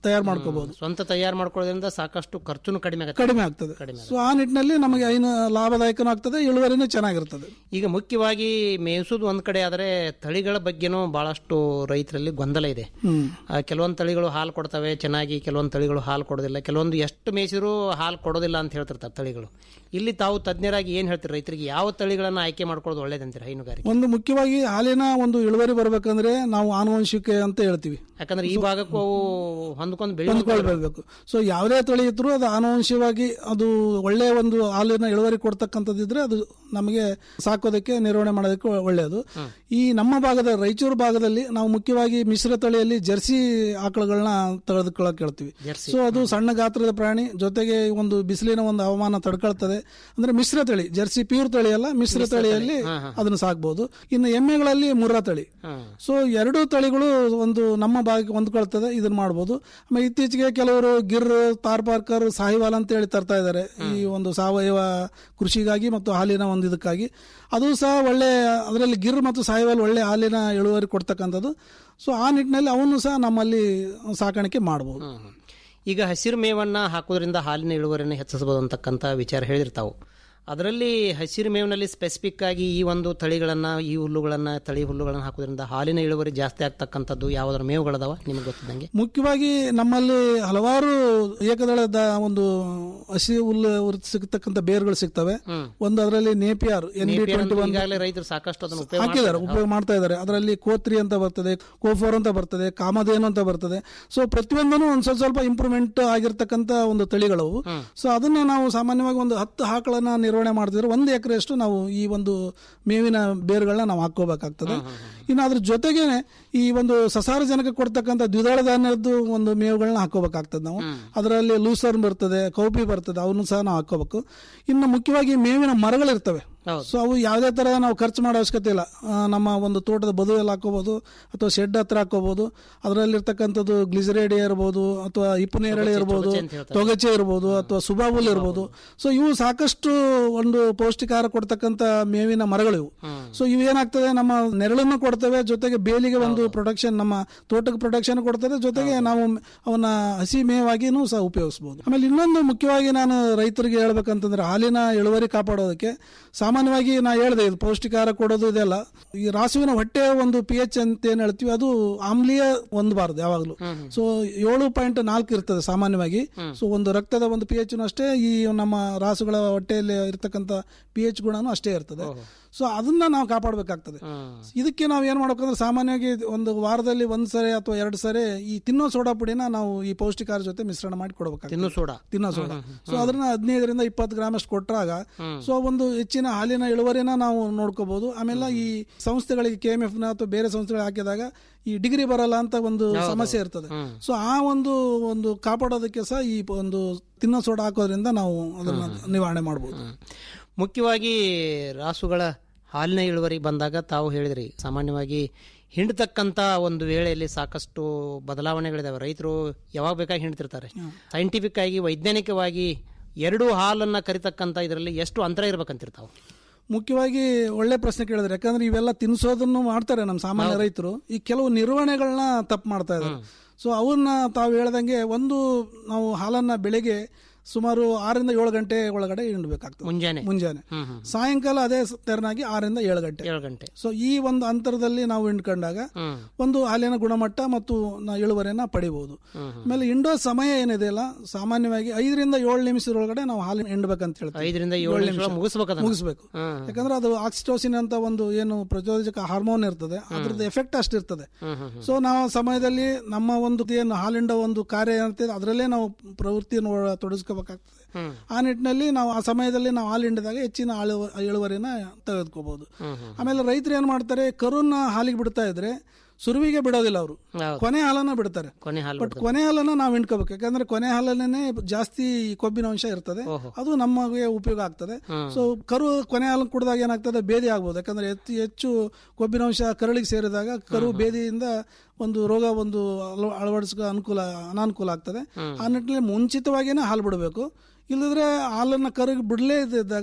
ತಯಾರು ಮಾಡ್ಕೋಬಹುದು ಸ್ವಂತ ತಯಾರು ಮಾಡ್ಕೊಳ್ಳೋದ್ರಿಂದ ಸಾಕಷ್ಟು ಖರ್ಚುನು ಕಡಿಮೆ ಆಗುತ್ತೆ ಕಡಿಮೆ ಆಗ್ತದೆ ಸೊ ಆ ನಿಟ್ಟಿನಲ್ಲಿ ನಮಗೆ ಐನು ಲಾಭದಾಯಕನೂ ಆಗ್ತದೆ ಇಳುವರಿನೂ ಚೆನ್ನಾಗಿರ್ತದೆ ಈಗ ಮುಖ್ಯವಾಗಿ ಮೇಯಿಸೋದು ಒಂದ್ ಕಡೆ ಆದರೆ ತಳಿಗಳ ಬಗ್ಗೆನೂ ಬಹಳಷ್ಟು ರೈತರಲ್ಲಿ ಗೊಂದಲ ಇದೆ ಹ್ಮ್ ಆ, ಕೆಲವೊಂದು ತಳಿಗಳು ಹಾಲು ಕೊಡ್ತವೆ ಚೆನ್ನಾಗಿ ಕೆಲವೊಂದು ತಳಿಗಳು ಹಾಲು ಕೊಡೋದಿಲ್ಲ ಕೆಲವೊಂದು ಎಷ್ಟು ಮೇಯಿಸಿದ್ರು ಹಾಲು ಕೊಡೋದಿಲ್ಲ ಅಂತ ಹೇಳ್ತಿರ್ತಾರೆ ತಳಿಗಳು ಇಲ್ಲಿ ತಾವು ತಜ್ಞರಾಗಿ ಏನ್ ಹೇಳ್ತೀರಿ ರೈತರಿಗೆ ಯಾವ ತಳಿಗಳನ್ನ ಆಯ್ಕೆ ಮಾಡ್ಕೊಳ್ಳೋದು ಒಳ್ಳೇದಂತೀರಿ ಹೈನುಗಾರಿಕೆ ಒಂದು ಮುಖ್ಯವಾಗಿ ಹಾಲಿನ ಒಂದು ಇಳುವರಿ ಬರ್ಬೇಕಂದ್ರೆ ನಾವು ಆನುವಂಶಿಕೆ ಅಂತ ಹೇಳ್ತೀವಿ ಯಾಕಂದ್ರೆ ಈ ಭಾಗಕ್ಕೂ ಅವು ಹೊಂದ್ಕೊಂಡು ಬೆಳೆ ಹೊಂದ್ಕೊಳ್ಬೇಕು ಸೊ ಯಾವುದೇ ತಳಿ ಇದ್ರೂ ಅದು ಆನುವಂಶಿಕವಾಗಿ ಅದು ಒಳ್ಳೆಯ ಒಂದು ಹಾಲಿನ ಇಳುವರಿ ಕೊಡ್ತಕ್ಕಂಥದ್ದಿದ್ರೆ ಅದು ನಮಗೆ ಸಾಕೋದಕ್ಕೆ ನಿರ್ವಹಣೆ ಮಾಡೋದಕ್ಕೆ ಒಳ್ಳೆಯದು ಈ ನಮ್ಮ ಭಾಗದ ರಾಯಚೂರು ಭಾಗದಲ್ಲಿ ನಾವು ಮುಖ್ಯವಾಗಿ ಮಿಶ್ರ ತಳಿಯಲ್ಲಿ ಜರ್ಸಿ ಆಕಳುಗಳನ್ನ ತೆಗೆದುಕೊಳ್ಳಕ್ಕೆ ಹೇಳ್ತೀವಿ ಸೊ ಅದು ಸಣ್ಣ ಗಾತ್ರದ ಪ್ರಾಣಿ ಜೊತೆಗೆ ಒಂದು ಬಿಸಿಲಿನ ಒಂದು ಹವಾಮಾನ ತಡ್ಕೊಳ್ತದೆ ಅಂದ್ರೆ ಮಿಶ್ರ ತಳಿ ಜರ್ಸಿ ಪ್ಯೂರ್ ತಳಿ ಅಲ್ಲ ಮಿಶ್ರ ತಳಿಯಲ್ಲಿ ಅದನ್ನು ಸಾಕ್ಬಹುದು ಇನ್ನು ಎಮ್ಮೆಗಳಲ್ಲಿ ಮುರ್ರಾ ತಳಿ ಸೊ ಎರಡೂ ತಳಿಗಳು ಒಂದು ನಮ್ಮ ಭಾಗಕ್ಕೆ ಹೊಂದ್ಕೊಳ್ತದೆ ಇದನ್ನ ಮಾಡ್ಬೋದು ಆಮೇಲೆ ಇತ್ತೀಚೆಗೆ ಕೆಲವರು ಗಿರ್ ತಾರ್ಪಾರ್ಕರ್ ಸಾಹಿವಾಲ್ ಅಂತ ಹೇಳಿ ತರ್ತಾ ಇದ್ದಾರೆ ಈ ಒಂದು ಸಾವಯವ ಕೃಷಿಗಾಗಿ ಮತ್ತು ಹಾಲಿನ ಒಂದು ಇದಕ್ಕಾಗಿ ಅದು ಸಹ ಒಳ್ಳೆ ಅದರಲ್ಲಿ ಗಿರ್ ಮತ್ತು ಸಾಹಿವಾಲ್ ಒಳ್ಳೆ ಹಾಲಿನ ಇಳುವರಿ ಕೊಡ್ತಕ್ಕಂಥದ್ದು ಸೊ ಆ ನಿಟ್ಟಿನಲ್ಲಿ ಅವನು ಸಹ ನಮ್ಮಲ್ಲಿ ಸಾಕಾಣಿಕೆ ಮಾಡಬಹುದು ಈಗ ಹಸಿರು ಮೇವನ್ನ ಹಾಕೋದ್ರಿಂದ ಹಾಲಿನ ಇಳುವರಿಯನ್ನು ಹೆಚ್ಚಿಸಬಹುದು ಅಂತಕ್ಕಂಥ ವಿಚಾರ ಹೇಳಿರ್ತಾವು ಅದರಲ್ಲಿ ಹಸಿರು ಮೇವಿನಲ್ಲಿ ಸ್ಪೆಸಿಫಿಕ್ ಆಗಿ ಈ ಒಂದು ತಳಿಗಳನ್ನ ಈ ಹುಲ್ಲುಗಳನ್ನ ತಳಿ ಹುಲ್ಲುಗಳನ್ನ ಹಾಕೋದ್ರಿಂದ ಹಾಲಿನ ಇಳುವರಿ ಜಾಸ್ತಿ ಆಗ್ತಕ್ಕಂಥದ್ದು ಯಾವ್ದಾರ ಮೇವುಗಳದಾವ ನಿಮಗೆ ಗೊತ್ತಿದ್ದಂಗೆ ಮುಖ್ಯವಾಗಿ ನಮ್ಮಲ್ಲಿ ಹಲವಾರು ಏಕದಳದ ಒಂದು ಹಸಿ ಹುಲ್ಲು ಉರ್- ಸಿಗ್ತಕ್ಕಂಥ ಬೇರುಗಳು ಸಿಗ್ತವೆ ಒಂದು ಅದರಲ್ಲಿ Napier N B twenty one ಈಗಾಗಲೇ ರೈತರು ಸಾಕಷ್ಟು ಅದನ್ನು ಉಪಯೋಗ ಹಾಕಿದ್ದಾರೆ ಉಪಯೋಗ ಮಾಡ್ತಾ ಇದ್ದಾರೆ ಅದರಲ್ಲಿ ಕೋತ್ರಿ ಅಂತ ಬರ್ತದೆ ಕೋಫೋರ್ ಅಂತ ಬರ್ತದೆ ಕಾಮಧೇನು ಅಂತ ಬರ್ತದೆ ಸೊ ಪ್ರತಿಯೊಂದನ್ನು ಒಂದು ಸ್ವಲ್ಪ ಸ್ವಲ್ಪ ಇಂಪ್ರೂವ್ಮೆಂಟ್ ಆಗಿರ್ತಕ್ಕಂಥ ಒಂದು ತಳಿಗಳವು ಸೊ ಅದನ್ನ ನಾವು ಸಾಮಾನ್ಯವಾಗಿ ಒಂದು ಹತ್ತು ಆಕಳನ್ನ ನಿರ್ವಹಣೆ ಮಾಡ್ತಿದ್ರೆ ಒಂದು ಎಕರೆಯಷ್ಟು ನಾವು ಈ ಒಂದು ಮೇವಿನ ಬೇರುಗಳನ್ನ ನಾವು ಹಾಕೋಬೇಕಾಗ್ತದೆ ಇನ್ನು ಅದ್ರ ಜೊತೆಗೇನೆ ಈ ಒಂದು ಸಸಾರಜನಕ ಕೊಡ್ತಕ್ಕಂಥ ದ್ವಿದಳ ಧಾನ್ಯದ್ದು ಒಂದು ಮೇವುಗಳನ್ನ ಹಾಕೋಬೇಕಾಗ್ತದೆ ನಾವು ಅದರಲ್ಲಿ ಲೂಸರ್ನ್ ಬರ್ತದೆ ಕೌಪಿ ಬರ್ತದೆ ಅವನು ಸಹ ನಾವು ಹಾಕೋಬೇಕು ಇನ್ನು ಮುಖ್ಯವಾಗಿ ಮೇವಿನ ಮರಗಳಿರ್ತವೆ ಸೊ ಅವು ಯಾವುದೇ ತರ ನಾವು ಖರ್ಚು ಮಾಡೋ ಅವಶ್ಯಕತೆ ಇಲ್ಲ ಆ, ನಮ್ಮ ಒಂದು ತೋಟದ ಬದುವಲ್ಲಿ ಹಾಕೋಬಹುದು ಅಥವಾ ಶೆಡ್ ಹತ್ರ ಹಾಕೋಬಹುದು ಅದರಲ್ಲಿರ್ತಕ್ಕಂಥದ್ದು ಗ್ಲಿಸರೇಡಿಯಾ ಇರ್ಬೋದು ಅಥವಾ ಇಪ್ಪನೇರಳೆ ಇರ್ಬೋದು ತೊಗಚೆ ಇರ್ಬೋದು ಅಥವಾ ಸುಬಾಬುಲ್ ಇರ್ಬೋದು ಸೊ ಇವು ಸಾಕಷ್ಟು ಒಂದು ಪೌಷ್ಟಿಕಾಹಾರ ಕೊಡ್ತಕ್ಕಂಥ ಮೇವಿನ ಮರಗಳು ಇವು ಸೊ ಇವು ಏನಾಗ್ತದೆ ನಮ್ಮ ನೆರಳನ್ನು ಕೊಡ್ತವೆ ಜೊತೆಗೆ ಬೇಲಿಗೆ ಒಂದು ಪ್ರೊಟೆಕ್ಷನ್ ನಮ್ಮ ತೋಟಕ್ಕೆ ಪ್ರೊಟೆಕ್ಷನ್ ಕೊಡ್ತದೆ ಜೊತೆಗೆ ನಾವು ಅವನ್ನ ಹಸಿ ಮೇವಾಗಿನೂ ಸಹ ಉಪಯೋಗಿಸಬಹುದು ಆಮೇಲೆ ಇನ್ನೊಂದು ಮುಖ್ಯವಾಗಿ ನಾನು ರೈತರಿಗೆ ಹೇಳ್ಬೇಕಂತಂದ್ರೆ ಹಾಲಿನ ಇಳುವರಿ ಕಾಪಾಡೋದಕ್ಕೆ ಸಾಮಾನ್ಯವಾಗಿ ನಾ ಹೇಳಿದೆ ಇದು ಪೌಷ್ಟಿಕಾಹಾರ ಕೊಡೋದು ಇದೆಲ್ಲ ಈ ರಾಸುವಿನ ಹೊಟ್ಟೆ ಒಂದು ಪಿ ಎಚ್ ಅಂತ ಏನ್ ಹೇಳ್ತೀವಿ ಅದು ಆಮ್ಲೀಯ ಹೊಂದಬಾರದು ಯಾವಾಗಲೂ ಸೊ ಏಳು ಪಾಯಿಂಟ್ ನಾಲ್ಕು ಇರ್ತದೆ ಸಾಮಾನ್ಯವಾಗಿ ಸೊ ಒಂದು ರಕ್ತದ ಒಂದು ಪಿ ಎಚ್ ಅಷ್ಟೇ ಈ ನಮ್ಮ ರಾಸುಗಳ ಹೊಟ್ಟೆಯಲ್ಲಿ ಇರ್ತಕ್ಕಂಥ ಪಿ ಎಚ್ ಗುಣನೂ ಅಷ್ಟೇ ಇರ್ತದೆ ಸೊ ಅದನ್ನ ನಾವು ಕಾಪಾಡಬೇಕಾಗ್ತದೆ ಇದಕ್ಕೆ ನಾವು ಏನ್ ಮಾಡ್ಬೇಕಂದ್ರೆ ಸಾಮಾನ್ಯವಾಗಿ ಒಂದು ವಾರದಲ್ಲಿ ಒಂದ್ ಸರಿ ಅಥವಾ ಎರಡು ಸರಿ ಈ ತಿನ್ನೋ ಸೋಡಾ ಪುಡಿನ ನಾವು ಈ ಪೌಷ್ಟಿಕಾಹಾರ ಜೊತೆ ಮಿಶ್ರಣ ಮಾಡಿ ಕೊಡಬೇಕಾಗ್ತದೆ ತಿನ್ನು ಸೋಡಾ ತಿನ್ನೋ ಸೋಡಾ ಸೊ ಅದನ್ನ ಹದಿನೈದರಿಂದ ಇಪ್ಪತ್ತು ಗ್ರಾಮ್ ಅಷ್ಟು ಕೊಟ್ಟಾಗ ಸೊ ಒಂದು ಹೆಚ್ಚಿನ ಹಾಲಿನ ಇಳುವರಿನ ನಾವು ನೋಡ್ಕೋಬಹುದು ಆಮೇಲೆ ಈ ಸಂಸ್ಥೆಗಳಿಗೆ ಕೆ ಎಂ ಎಫ್ ನ ಅಥವಾ ಬೇರೆ ಸಂಸ್ಥೆಗಳಿಗೆ ಹಾಕಿದಾಗ ಈ ಡಿಗ್ರಿ ಬರಲ್ಲ ಅಂತ ಒಂದು ಸಮಸ್ಯೆ ಇರ್ತದೆ ಸೊ ಆ ಒಂದು ಒಂದು ಕಾಪಾಡೋದಕ್ಕೆ ಸಹ ಈ ಒಂದು ತಿನ್ನೋ ಸೋಡಾ ಹಾಕೋದ್ರಿಂದ ನಾವು ಅದನ್ನ ನಿವಾರಣೆ ಮಾಡಬಹುದು ಮುಖ್ಯವಾಗಿ ರಾಸುಗಳ ಹಾಲಿನ ಇಳುವರಿ ಬಂದಾಗ ತಾವು ಹೇಳಿದ್ರಿ ಸಾಮಾನ್ಯವಾಗಿ ಹಿಂಡ್ತಕ್ಕಂತ ಒಂದು ವೇಳೆಯಲ್ಲಿ ಸಾಕಷ್ಟು ಬದಲಾವಣೆಗಳಿದಾವೆ ರೈತರು ಯಾವಾಗ ಬೇಕಾಗಿ ಹಿಂಡ್ತಿರ್ತಾರೆ ಸೈಂಟಿಫಿಕ್ ಆಗಿ ವೈಜ್ಞಾನಿಕವಾಗಿ ಎರಡು ಹಾಲನ್ನ ಕರಿತಕ್ಕಂತ ಇದರಲ್ಲಿ ಎಷ್ಟು ಅಂತರ ಇರ್ಬೇಕಂತಿರ್ತಾವ ಮುಖ್ಯವಾಗಿ ಒಳ್ಳೆ ಪ್ರಶ್ನೆ ಕೇಳಿದ್ರೆ ಯಾಕಂದ್ರೆ ಇವೆಲ್ಲ ತಿನ್ಸೋದನ್ನು ಮಾಡ್ತಾರೆ ನಮ್ಮ ಸಾಮಾನ್ಯ ರೈತರು ಈ ಕೆಲವು ನಿರ್ವಹಣೆಗಳನ್ನ ತಪ್ಪು ಮಾಡ್ತಾ ಇದ್ದಾರೆ ಸೊ ಅವನ್ನ ತಾವು ಹೇಳ್ದಂಗೆ ಒಂದು ನಾವು ಹಾಲನ್ನ ಬೆಳಿಗ್ಗೆ ಸುಮಾರು ಆರರಿಂದ ಏಳು ಗಂಟೆ ಒಳಗಡೆ ಹಿಂಡ್ಬೇಕಾಗ್ತದೆ ಮುಂಜಾನೆ ಮುಂಜಾನೆ ಸಾಯಂಕಾಲ ಅದೇ ತೆರನಾಗಿ ಆರರಿಂದ ಏಳು ಗಂಟೆ ಏಳು ಗಂಟೆ ಸೊ ಈ ಒಂದು ಅಂತರದಲ್ಲಿ ನಾವು ಹಿಂಡ್ಕೊಂಡಾಗ ಒಂದು ಹಾಲಿನ ಗುಣಮಟ್ಟ ಮತ್ತು ನ- ಇಳುವರಿಯನ್ನ ಪಡಿಬಹುದು ಆಮೇಲೆ ಹಿಂಡೋ ಸಮಯ ಏನಿದೆ ಅಲ್ಲ ಸಾಮಾನ್ಯವಾಗಿ ಐದರಿಂದ ಏಳು ನಿಮಿಷದೊಳಗಡೆ ನಾವು ಹಾಲಿನ ಹಿಂಡ್ಬೇಕಂತ ಹೇಳ್ತೀವಿ ಐದರಿಂದ ಏಳು ನಿಮಿಷ ಮುಗಿಸ್ಬೇಕು ಅದನ್ನ. ಮುಗಿಸ್ಬೇಕು ಹ್ಮ್. ಯಾಕಂದ್ರೆ ಅದು ಆಕ್ಸಿಟೋಸಿನ್ ಅಂತ ಒಂದು ಏನು ಪ್ರಚೋದಕ ಹಾರ್ಮೋನ್ ಇರ್ತದೆ ಅದ್ರದ್ದು ಎಫೆಕ್ಟ್ ಅಷ್ಟಿರ್ತದೆ ಸೊ ನಾವು ಆ ಸಮಯದಲ್ಲಿ ನಮ್ಮ ಒಂದು ಏನು ಹಾಲಿಂಡ ಒಂದು ಕಾರ್ಯ ಏನಿರ್ತದೆ ಅದರಲ್ಲೇ ನಾವು ಪ್ರವೃತ್ತಿಯನ್ನು ಒಳ- ತೊಡಗಿಸ್ಕೋಬೇಕಾಗ್ತದೆ ಆ ನಿಟ್ಟಿನಲ್ಲಿ ನಾವು ಆ ಸಮಯದಲ್ಲಿ ನಾವು ಹಾಲು ಹಿಂಡಿದಾಗ ಹೆಚ್ಚಿನ ಹಾಳು ಇಳುವರಿನ ತೆಗೆದುಕೋಬಹುದು ಆಮೇಲೆ ರೈತರು ಏನ್ ಮಾಡ್ತಾರೆ ಕರುನ ಹಾಲಿಗೆ ಬಿಡ್ತಾ ಇದ್ರೆ ಸುರುವಿಗೆ ಬಿಡೋದಿಲ್ಲ ಅವರು ಹೌದು. ಕೊನೆ ಹಾಲನ್ನ ಬಿಡ್ತಾರೆ ಕೊನೆ ಹಾಲು ಬಟ್ ಕೊನೆ ಹಾಲನ್ನ ನಾವು ಹಿಂಡ್ಕೋಬೇಕು ಯಾಕಂದ್ರೆ ಕೊನೆ ಹಾಲನ್ನೇ ಜಾಸ್ತಿ ಕೊಬ್ಬಿನ ಅಂಶ ಇರ್ತದೆ ಅದು ನಮಗೆ ಉಪಯೋಗ ಆಗ್ತದೆ ಸೊ ಕರು ಕೊನೆ ಹಾಲು ಕುಡಿದಾಗ ಏನಾಗ್ತದೆ ಬೇದಿ ಆಗ್ಬೋದು ಯಾಕಂದ್ರೆ ಹೆಚ್ಚು ಹೆಚ್ಚು ಕೊಬ್ಬಿನ ಅಂಶ ಕರಳಿಗೆ ಸೇರಿದಾಗ ಕರು ಬೇದಿಯಿಂದ ಒಂದು ರೋಗ ಒಂದು ಅಳ- ಅಳವಡಿಸ್ಕೊ ಅನುಕೂಲ ಅನಾನುಕೂಲ ಆಗ್ತದೆ ಆ ನಿಟ್ಟಿನಲ್ಲಿ ಮುಂಚಿತವಾಗಿನೇ ಹಾಲು ಬಿಡಬೇಕು ಇಲ್ಲದ್ರೆ ಹಾಲನ್ನ ಕರುಗೆ ಬಿಡಲೇ ಇದ್ದಾಗ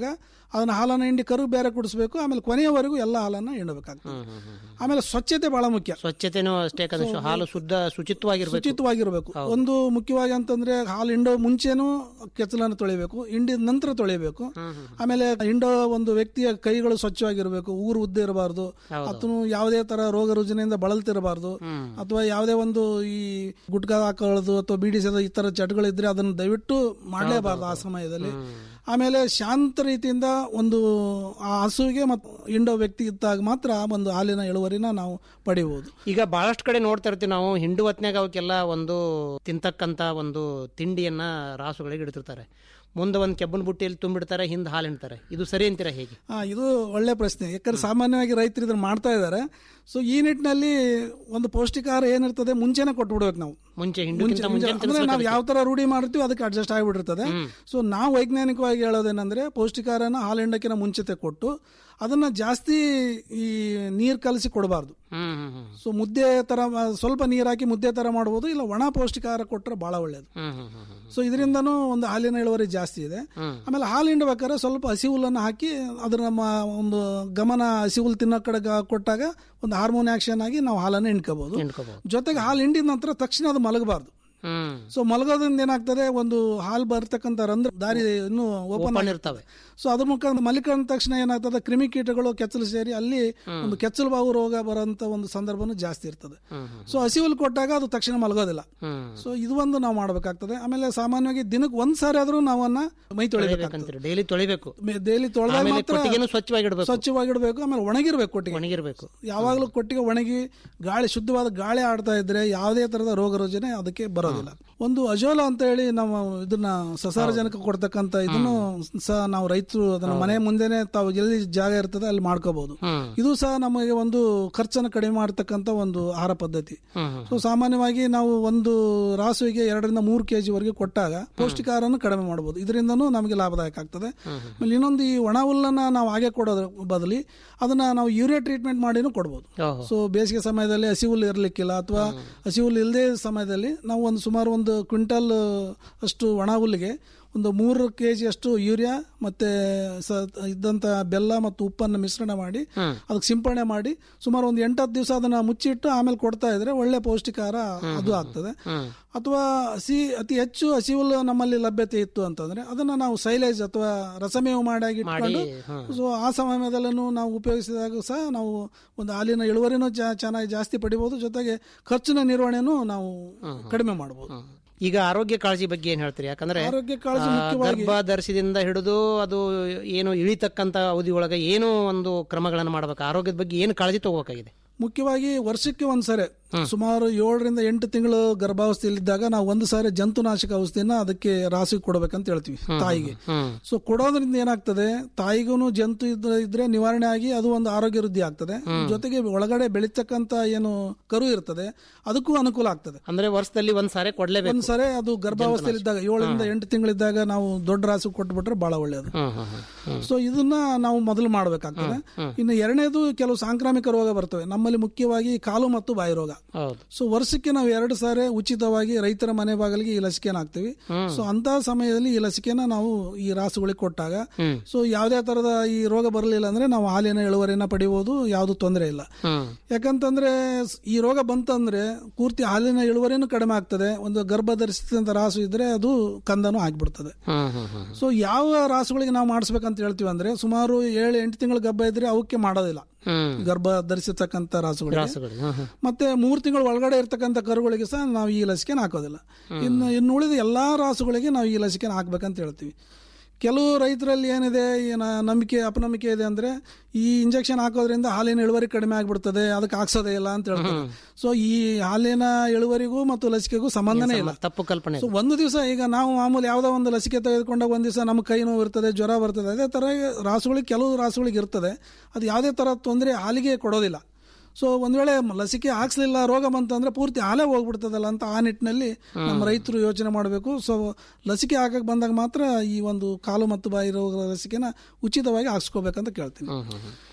ಅದನ್ನ ಹಾಲನ್ನ ಹಿಂಡಿ ಕರು ಬೇರೆ ಕುಡಿಸ್ಬೇಕು ಆಮೇಲೆ ಕೊನೆಯವರೆಗೂ ಎಲ್ಲ ಹಾಲನ್ನ ಹಿಂಡಬೇಕಾಗ್ತದೆ ಆಮೇಲೆ ಸ್ವಚ್ಛತೆ ಬಹಳ ಮುಖ್ಯ ಸ್ವಚ್ಛತೆನೂ ಅಷ್ಟೇ ಯಾಕಂದ್ರೆ ಹಾಲು ಶುದ್ಧ ಶುಚಿತ್ವವಾಗಿರ್ಬೇಕು ಶುಚಿತ್ವವಾಗಿರಬೇಕು ಒಂದು ಮುಖ್ಯವಾಗಿ ಅಂತಂದ್ರೆ ಹಾಲು ಹಿಂಡೋ ಮುಂಚೆನೂ ಕೆಚ್ಚಲನ್ನು ತೊಳಿಬೇಕು ಹಿಂಡಿದ ನಂತರ ತೊಳಿಬೇಕು ಆಮೇಲೆ ಹಿಂಡೋ ಒಂದು ವ್ಯಕ್ತಿಯ ಕೈಗಳು ಸ್ವಚ್ಛವಾಗಿರಬೇಕು ಊರು ಉದ್ದ ಇರಬಾರ್ದು ಆತನು ಯಾವುದೇ ತರ ರೋಗ ರುಜಿನಿಂದ ಬಳಲ್ತಿರಬಾರ್ದು ಅಥವಾ ಯಾವುದೇ ಒಂದು ಈ ಗುಟ್ಕಾ ಹಾಕೊಳ್ಳೋದು ಅಥವಾ ಬೀಡಿ ಸೇದೋದು ಈ ತರ ಚಟಗಳಿದ್ರೆ ಅದನ್ನು ದಯವಿಟ್ಟು ಮಾಡಲೇಬಾರ್ದು ಆ ಸಮಯದಲ್ಲಿ ಆಮೇಲೆ ಶಾಂತ ರೀತಿಯಿಂದ ಒಂದು ಆ ಹಸುವಿಗೆ ಮತ್ತು ಹಿಂಡೋ ವ್ಯಕ್ತಿ ಇದ್ದಾಗ ಮಾತ್ರ ಒಂದು ಹಾಲಿನ ಇಳುವರಿನ ನಾವು ಪಡಿಬಹುದು ಈಗ ಬಹಳಷ್ಟು ಕಡೆ ನೋಡ್ತಾ ಇರ್ತೀವಿ ನಾವು ಹಿಂಡು ಹೊತ್ನ್ಯಾಗ ಅವಕ್ಕೆಲ್ಲ ಒಂದು ತಿಂತಕ್ಕಂತ ಒಂದು ತಿಂಡಿಯನ್ನ ರಾಸುಗಳಿಗೆ ಇಡ್ತಿರ್ತಾರೆ ಮುಂದೆ ಒಂದು ಕೆಬ್ಬನ ಬುಟ್ಟಿಯಲ್ಲಿ ತುಂಬಿಡ್ತಾರೆ ಹಿಂದೆ ಹಾಲು ಹಿಂಡ್ತಾರೆ ಇದು ಸರಿ ಅಂತೀರಾ ಹೇಗೆ ಆ, ಇದು ಒಳ್ಳೆ ಪ್ರಶ್ನೆ ಯಾಕಂದ್ರೆ ಸಾಮಾನ್ಯವಾಗಿ ರೈತರು ಇದನ್ನ ಮಾಡ್ತಾ ಇದ್ದಾರೆ ಸೊ ಈ ನಿಟ್ಟಿನಲ್ಲಿ ಒಂದು ಪೌಷ್ಟಿಕಾಹಾರ ಏನಿರ್ತದೆ ಮುಂಚೆನೆ ಕೊಟ್ಬಿಡ್ಬೇಕು ನಾವು ಮುಂಚೆ ಮುಂಚೆ ಹಿಂಡುಕ್ಕಿಂತ ಮುಂಚೆ ಅಂದ್ರೆ ನಾವು ಯಾವ ತರ ರೂಢಿ ಮಾಡ್ತೀವಿ ಅದಕ್ಕೆ ಅಡ್ಜಸ್ಟ್ ಆಗಿಬಿಟ್ಟಿರ್ತದೆ ಸೊ ನಾವು ವೈಜ್ಞಾನಿಕವಾಗಿ ಹೇಳೋದೇನಂದ್ರೆ ಪೌಷ್ಟಿಕಾರನ ಹಾಲು ಹಿಂಡಕ್ಕಿನ ಮುಂಚೆತೆ ಕೊಟ್ಟು ಅದನ್ನ ಜಾಸ್ತಿ ಈ ನೀರ್ ಕಲಸಿ ಕೊಡಬಾರ್ದು ಹ್ಮ್ ಹ್ಮ್ ಹ್ಮ್ ಸೊ ಮುದ್ದೆ ತರ ಆ, ಸ್ವಲ್ಪ ನೀರ್ ಹಾಕಿ ಮುದ್ದೆ ತರ ಮಾಡ್ಬೋದು ಇಲ್ಲ ಒಣ ಪೌಷ್ಟಿಕಾಹಾರ ಕೊಟ್ರೆ ಬಹಳ ಒಳ್ಳೇದು ಹ್ಮ್ ಹ್ಮ್ ಹ್ಮ್ ಹ್ಮ್ ಸೊ ಇದರಿಂದನೂ ಒಂದು ಹಾಲಿನ ಇಳುವರಿ ಜಾಸ್ತಿ ಇದೆ ಆಮೇಲೆ ಹಾಲು ಹಿಂಡಬೇಕಾದ್ರೆ ಸ್ವಲ್ಪ ಹಸಿ ಹುಲ್ಲನ್ನು ಹಾಕಿ ಅದ್ರ ನಮ್ಮ ಒಂದು ಗಮನ ಹಸಿ ಹುಲ್ಲು ತಿನ್ನೋ ಕಡೆ ಗ- ಕೊಟ್ಟಾಗ ಒಂದು ಹಾರ್ಮೋನ್ ಆಕ್ಷನ್ ಆಗಿ ನಾವು ಹಾಲನ್ನು ಹಿಂಡ್ಕೋಬಹುದು ಹಿಂಡ್ಕೋಬಹುದು ಜೊತೆಗೆ ಹಾಲು ಹಿಂಡಿದ ನಂತರ ತಕ್ಷಣ ಅದು ಮಲಗಬಾರ್ದು ಹ್ಮ್ ಸೊ ಮಲಗೋದ್ರಿಂದ ಏನಾಗ್ತದೆ ಒಂದು ಹಾಲು ಬರ್ತಕ್ಕಂಥ ರಂಧ್ರ ದಾರಿ ಇನ್ನು ಓಪನ್ ಓಪನ್ ಇರ್ತವೆ ಸೊ ಅದ್ರ ಮುಖಾಂತರ ಮಲಿಕೊಂಡ ತಕ್ಷಣ ಏನಾಗ್ತದೆ ಕ್ರಿಮಿಕೀಟಗಳು ಕೆಚ್ಚಲು ಸೇರಿ ಅಲ್ಲಿ ಒಂದು ಕೆಚ್ಚಲು ಬಾವು ರೋಗ ಬರೋಂಥ ಒಂದು ಸಂದರ್ಭನೂ ಜಾಸ್ತಿ ಇರ್ತದೆ ಸೊ ಹಸಿ ಹುಲ್ಲು ಕೊಟ್ಟಾಗ ಅದು ತಕ್ಷಣ ಮಲಗೋದಿಲ್ಲ ಹ್ಮ್ ಸೊ ಇದು ಒಂದು ನಾವು ಮಾಡಬೇಕಾಗ್ತದೆ ಆಮೇಲೆ ಸಾಮಾನ್ಯವಾಗಿ ದಿನಕ್ಕೆ ಒಂದ್ ಸಾರಿ ಆದ್ರೂ ನಾವನ್ನ ಮೈ ತೊಳಿಬೇಕಾಗ್ತದೆ ಬೇಕಂತೀರಿ ಡೈಲಿ ತೊಳಿಬೇಕು ಡೈಲಿ ತೊಳೆದಾಗ ಆಮೇಲೆ ಮಾತ್ರ ಕೊಟ್ಟಿಗೆನೂ ಸ್ವಚ್ಛವಾಗಿಡ್ಬೇಕು ಸ್ವಚ್ಛವಾಗಿಡ್ಬೇಕು ಆಮೇಲೆ ಒಣಗಿರ್ಬೇಕು ಕೊಟ್ಟಿಗೆ ಒಣಗಿರ್ಬೇಕು ಯಾವಾಗಲೂ ಕೊಟ್ಟಿಗೆ ಒಣಗಿ ಗಾಳಿ ಶುದ್ಧವಾದ ಗಾಳಿ ಆಡ್ತಾ ಇದ್ರೆ ಯಾವುದೇ ತರದ ರೋಗ ರುಜಿನ ಅದಕ್ಕೆ ಬರೋದಿಲ್ಲ ಒಂದು ಅಜೋಲ ಅಂತ ಹೇಳಿ ನಾವು ಇದನ್ನ ಸಸಾರಜನಕ ಕೊಡ್ತಕ್ಕಂತ ಇದನ್ನು ಸಹ ನಾವು ರೈತರು ಅದನ್ನ ಮನೆ ಮುಂದೆನೆ ತಾವು ಎಲ್ಲಿ ಜಾಗ ಇರ್ತದೆ ಅಲ್ಲಿ ಮಾಡ್ಕೋಬಹುದು ಇದು ಸಹ ನಮಗೆ ಒಂದು ಖರ್ಚನ್ನು ಕಡಿಮೆ ಮಾಡತಕ್ಕಂತ ಒಂದು ಆಹಾರ ಪದ್ಧತಿ ಸೊ ಸಾಮಾನ್ಯವಾಗಿ ನಾವು ಒಂದು ರಾಸುವಿಗೆ ಎರಡರಿಂದ ಮೂರು ಕೆಜಿ ವರೆಗೆ ಕೊಟ್ಟಾಗ ಪೌಷ್ಟಿಕಾರನ್ನು ಕಡಿಮೆ ಮಾಡಬಹುದು ಇದರಿಂದನೂ ನಮಗೆ ಲಾಭದಾಯಕ ಆಗ್ತದೆ ಆಮೇಲೆ ಇನ್ನೊಂದು ಈ ಒಣ ಹುಲ್ಲನ್ನ ನಾವು ಹಾಗೆ ಕೊಡೋದ್ರ ಬದಲಿ ಅದನ್ನ ನಾವು ಯೂರಿಯಾ ಟ್ರೀಟ್ಮೆಂಟ್ ಮಾಡಿನೂ ಕೊಡ್ಬೋದು ಓಹೋ ಸೊ ಬೇಸಿಗೆ ಸಮಯದಲ್ಲಿ ಹಸಿ ಹುಲ್ಲು ಇರಲಿಕ್ಕಿಲ್ಲ ಅಥವಾ ಹಸಿ ಹುಲ್ಲು ಇಲ್ಲದೆ ಸಮಯದಲ್ಲಿ ನಾವು ಒಂದು ಸುಮಾರು ಒಂದು ಕ್ವಿಂಟಲ್ ಅಷ್ಟು ಒಣ ಹುಲ್ಲಿಗೆ ಒಂದು ಮೂರು ಕೆ ಜಿ ಅಷ್ಟು ಯೂರಿಯಾ ಮತ್ತೆ ಸ ಇದ್ದಂತ ಬೆಲ್ಲ ಮತ್ತು ಉಪ್ಪನ್ನು ಮಿಶ್ರಣ ಮಾಡಿ ಅದಕ್ಕೆ ಸಿಂಪಡಣೆ ಮಾಡಿ ಸುಮಾರು ಒಂದು ಎಂಟತ್ತು ದಿವಸ ಅದನ್ನ ಮುಚ್ಚಿಟ್ಟು ಆಮೇಲೆ ಕೊಡ್ತಾ ಇದ್ರೆ ಒಳ್ಳೆ ಪೌಷ್ಟಿಕಾರ ಅದು ಆಗ್ತದೆ ಅಥವಾ ಹಸಿ ಅತಿ ಹೆಚ್ಚು ಹಸಿ ಹುಲ್ಲು ನಮ್ಮಲ್ಲಿ ಲಭ್ಯತೆ ಇತ್ತು ಅಂತಂದ್ರೆ ಅದನ್ನ ನಾವು ಸೈಲೇಜ್ ಅಥವಾ ರಸಮೇವು ಮಾಡಿ ಇಟ್ಕೊಂಡು ಸೊ ಆ ಸಮಯದಲ್ಲೂ ನಾವು ಉಪಯೋಗಿಸಿದಾಗ ಸಹ ನಾವು ಒಂದು ಹಾಲಿನ ಇಳುವರಿನೂ ಜಾ- ಚೆನ್ನಾಗಿ ಜಾಸ್ತಿ ಪಡಿಬಹುದು ಜೊತೆಗೆ ಖರ್ಚಿನ ನಿರ್ವಹಣೆನೂ ನಾವು ಕಡಿಮೆ ಮಾಡಬಹುದು ಈಗ ಆರೋಗ್ಯ ಕಾಳಜಿ ಬಗ್ಗೆ ಏನ್ ಹೇಳ್ತೀರಿ ಯಾಕಂದ್ರೆ ಆರೋಗ್ಯ ಕಾಳಜಿ ಆ, ಮುಖ್ಯವಾಗಿ ಗರ್ಭ ಧರಿಸಿದಿಂದ ಹಿಡಿದು ಅದು ಏನು ಇಳಿತಕ್ಕಂತ ಅವಧಿ ಒಳಗೆ ಏನು ಒಂದು ಕ್ರಮಗಳನ್ನು ಮಾಡ್ಬೇಕು ಆರೋಗ್ಯದ ಬಗ್ಗೆ ಏನು ಕಾಳಜಿ ತಗೋಬೇಕಾಗಿದೆ ಮುಖ್ಯವಾಗಿ ವರ್ಷಕ್ಕೆ ಒಂದ್ಸರಿ ಸುಮಾರು ಏಳರಿಂದ ಎಂಟು ತಿಂಗಳು ಗರ್ಭಾವಸ್ಥೆಯಲ್ಲಿದ್ದಾಗ ನಾವು ಒಂದು ಸಾರಿ ಜಂತುನಾಶಕ ಔಷಧಿನ ಅದಕ್ಕೆ ರಾಸಿಗೆ ಕೊಡ್ಬೇಕಂತ ಹೇಳ್ತೀವಿ ತಾಯಿಗೆ ಸೊ ಕೊಡೋದ್ರಿಂದ ಏನಾಗ್ತದೆ ತಾಯಿಗೂ ಜಂತು ಇದ್ರೆ- ಇದ್ರೆ ನಿವಾರಣೆ ಆಗಿ ಅದು ಒಂದು ಆರೋಗ್ಯ ವೃದ್ಧಿ ಆಗ್ತದೆ ಜೊತೆಗೆ ಒಳಗಡೆ ಬೆಳೀತಕ್ಕಂತ ಏನು ಕರು ಇರ್ತದೆ ಅದಕ್ಕೂ ಅನುಕೂಲ ಆಗ್ತದೆ ಅಂದ್ರೆ ವರ್ಷದಲ್ಲಿ ಒಂದ್ ಸಾರಿ ಕೊಡ್ಲೇಬೇಕು ಒಂದ್ಸರಿ ಅದು ಗರ್ಭಾವಸ್ಥೆಯಲ್ಲಿದ್ದಾಗ ಏಳರಿಂದ ಎಂಟು ತಿಂಗಳಿದ್ದಾಗ ನಾವು ದೊಡ್ಡ ರಾಸು ಕೊಟ್ಬಿಟ್ರೆ ಬಹಳ ಒಳ್ಳೆಯದು ಹ್ಮ್ ಹ್ಮ್ ಹ್ಮ್ ಹ್ಮ್ ಸೊ ಇದನ್ನ ನಾವು ಮೊದಲು ಮಾಡಬೇಕಾಗ್ತದೆ ಇನ್ನು ಎರಡನೇದು ಕೆಲವು ಸಾಂಕ್ರಾಮಿಕ ರೋಗ ಬರ್ತವೆ ನಮ್ಮಲ್ಲಿ ಮುಖ್ಯವಾಗಿ ಕಾಲು ಮತ್ತು ಬಾಯಿ ರೋಗ ಹೌದು ಸೊ ವರ್ಷಕ್ಕೆ ನಾವು ಎರಡು ಸಾರಿ ಉಚಿತವಾಗಿ ರೈತರ ಮನೆ ಬಾಗಿಲಿಗೆ ಈ ಲಸಿಕೆನ ಹಾಕ್ತಿವಿ ಸೊ ಅಂತ ಸಮಯದಲ್ಲಿ ಈ ಲಸಿಕೆನ ನಾವು ಈ ರಾಸುಗಳಿಗೆ ಕೊಟ್ಟಾಗ ಸೊ ಯಾವುದೇ ತರದ ಈ ರೋಗ ಬರಲಿಲ್ಲ ಅಂದ್ರೆ ನಾವು ಹಾಲಿನ ಇಳುವರಿನ ಪಡಿಬಹುದು ಯಾವುದು ತೊಂದರೆ ಇಲ್ಲ ಹ್ಮ್ ಯಾಕಂತಂದ್ರೆ ಸ್- ಈ ರೋಗ ಬಂತಂದ್ರೆ ಪೂರ್ತಿ ಹಾಲಿನ ಇಳುವರಿನೂ ಕಡಿಮೆ ಆಗ್ತದೆ ಒಂದು ಗರ್ಭ ಧರಿಸಿದಂತ ರಾಸು ಇದ್ರೆ ಅದು ಕಂದನೂ ಆಗ್ಬಿಡ್ತದೆ ಹ್ಮ್ ಹ್ಮ್ ಹ್ಮ್ ಸೊ ಯಾವ ರಾಸುಗಳಿಗೆ ನಾವು ಮಾಡಿಸ್ಬೇಕಂತ ಹೇಳ್ತೀವಿ ಅಂದ್ರೆ ಸುಮಾರು ಏಳು ಎಂಟು ತಿಂಗಳ ಗರ್ಭ ಇದ್ರೆ ಅವಕ್ಕೆ ಮಾಡೋದಿಲ್ಲ ಹ್ಮ್ ಗರ್ಭ ಧರಿಸಿರ್ತಕ್ಕಂಥ ರಾಸುಗಳಿಗೆ ರಾಸುಗಳು ಹ್ಮ್ ಹ್ಮ್ ಮತ್ತೆ ಮೂರು ತಿಂಗಳು ಒಳಗಡೆ ಇರ್ತಕ್ಕಂಥ ಕರುಗಳಿಗೆ ಸಹ ನಾವು ಈ ಲಸಿಕೆನ ಹಾಕೋದಿಲ್ಲ ಇನ್ನು ಇನ್ನು ಉಳಿದ ಎಲ್ಲಾ ರಾಸುಗಳಿಗೆ ನಾವು ಈ ಲಸಿಕೆನ ಹಾಕ್ಬೇಕಂತ ಹೇಳ್ತೀವಿ ಕೆಲವು ರೈತರಲ್ಲಿ ಏನಿದೆ ಏನ ನಂಬಿಕೆ ಅಪನಂಬಿಕೆ ಇದೆ ಅಂದ್ರೆ ಈ ಇಂಜೆಕ್ಷನ್ ಹಾಕೋದ್ರಿಂದ ಹಾಲಿನ ಇಳುವರಿ ಕಡಿಮೆ ಆಗ್ಬಿಡ್ತದೆ ಅದಕ್ಕೆ ಹಾಕ್ಸೋದೇ ಇಲ್ಲ ಅಂತ ಹೇಳ್ತಾರೆ ಸೊ ಈ ಹಾಲಿನ ಇಳುವರಿಗೂ ಮತ್ತು ಲಸಿಕೆಗೂ ಸಂಬಂಧನೇ ಇಲ್ಲ ತಪ್ಪು ಕಲ್ಪನೆ ಸೊ ಒಂದು ದಿವಸ ಈಗ ನಾವು ಮಾಮೂಲಿ ಯಾವುದೋ ಒಂದು ಲಸಿಕೆ ತೆಗೆದುಕೊಂಡಾಗ ಒಂದು ದಿವಸ ನಮ್ಮ ಕೈ ನೋವು ಇರ್ತದೆ ಜ್ವರ ಬರ್ತದೆ ಅದೇ ತರ ರಾಸುಗಳಿಗೆ ಕೆಲವು ರಾಸುಗಳಿಗೆ ಇರ್ತದೆ ಅದು ಯಾವುದೇ ತರ ತೊಂದರೆ ಹಾಲಿಗೆ ಕೊಡೋದಿಲ್ಲ ಸೊ ಒಂದ್ ವೇಳೆ ಲಸಿಕೆ ಹಾಕ್ಸ್ಲಿಲ್ಲ ರೋಗ ಬಂತಂದ್ರೆ ಪೂರ್ತಿ ಹಾಲೇ ಹೋಗ್ಬಿಡ್ತದಲ್ಲ ಅಂತ ಆ ನಿಟ್ಟಿನಲ್ಲಿ ನಮ್ಮ ರೈತರು ಯೋಚನೆ ಮಾಡಬೇಕು ಸೊ ಲಸಿಕೆ ಹಾಕಕ್ ಬಂದಾಗ ಮಾತ್ರ ಈ ಒಂದು ಕಾಲು ಮತ್ತು ಬಾಯಿ ರೋಗ ಲಸಿಕೆನ ಉಚಿತವಾಗಿ ಹಾಕ್ಸ್ಕೋಬೇಕಂತ ಕೇಳ್ತೀನಿ ಹ್ಮ್ ಹ್ಮ್ ಹ್ಮ್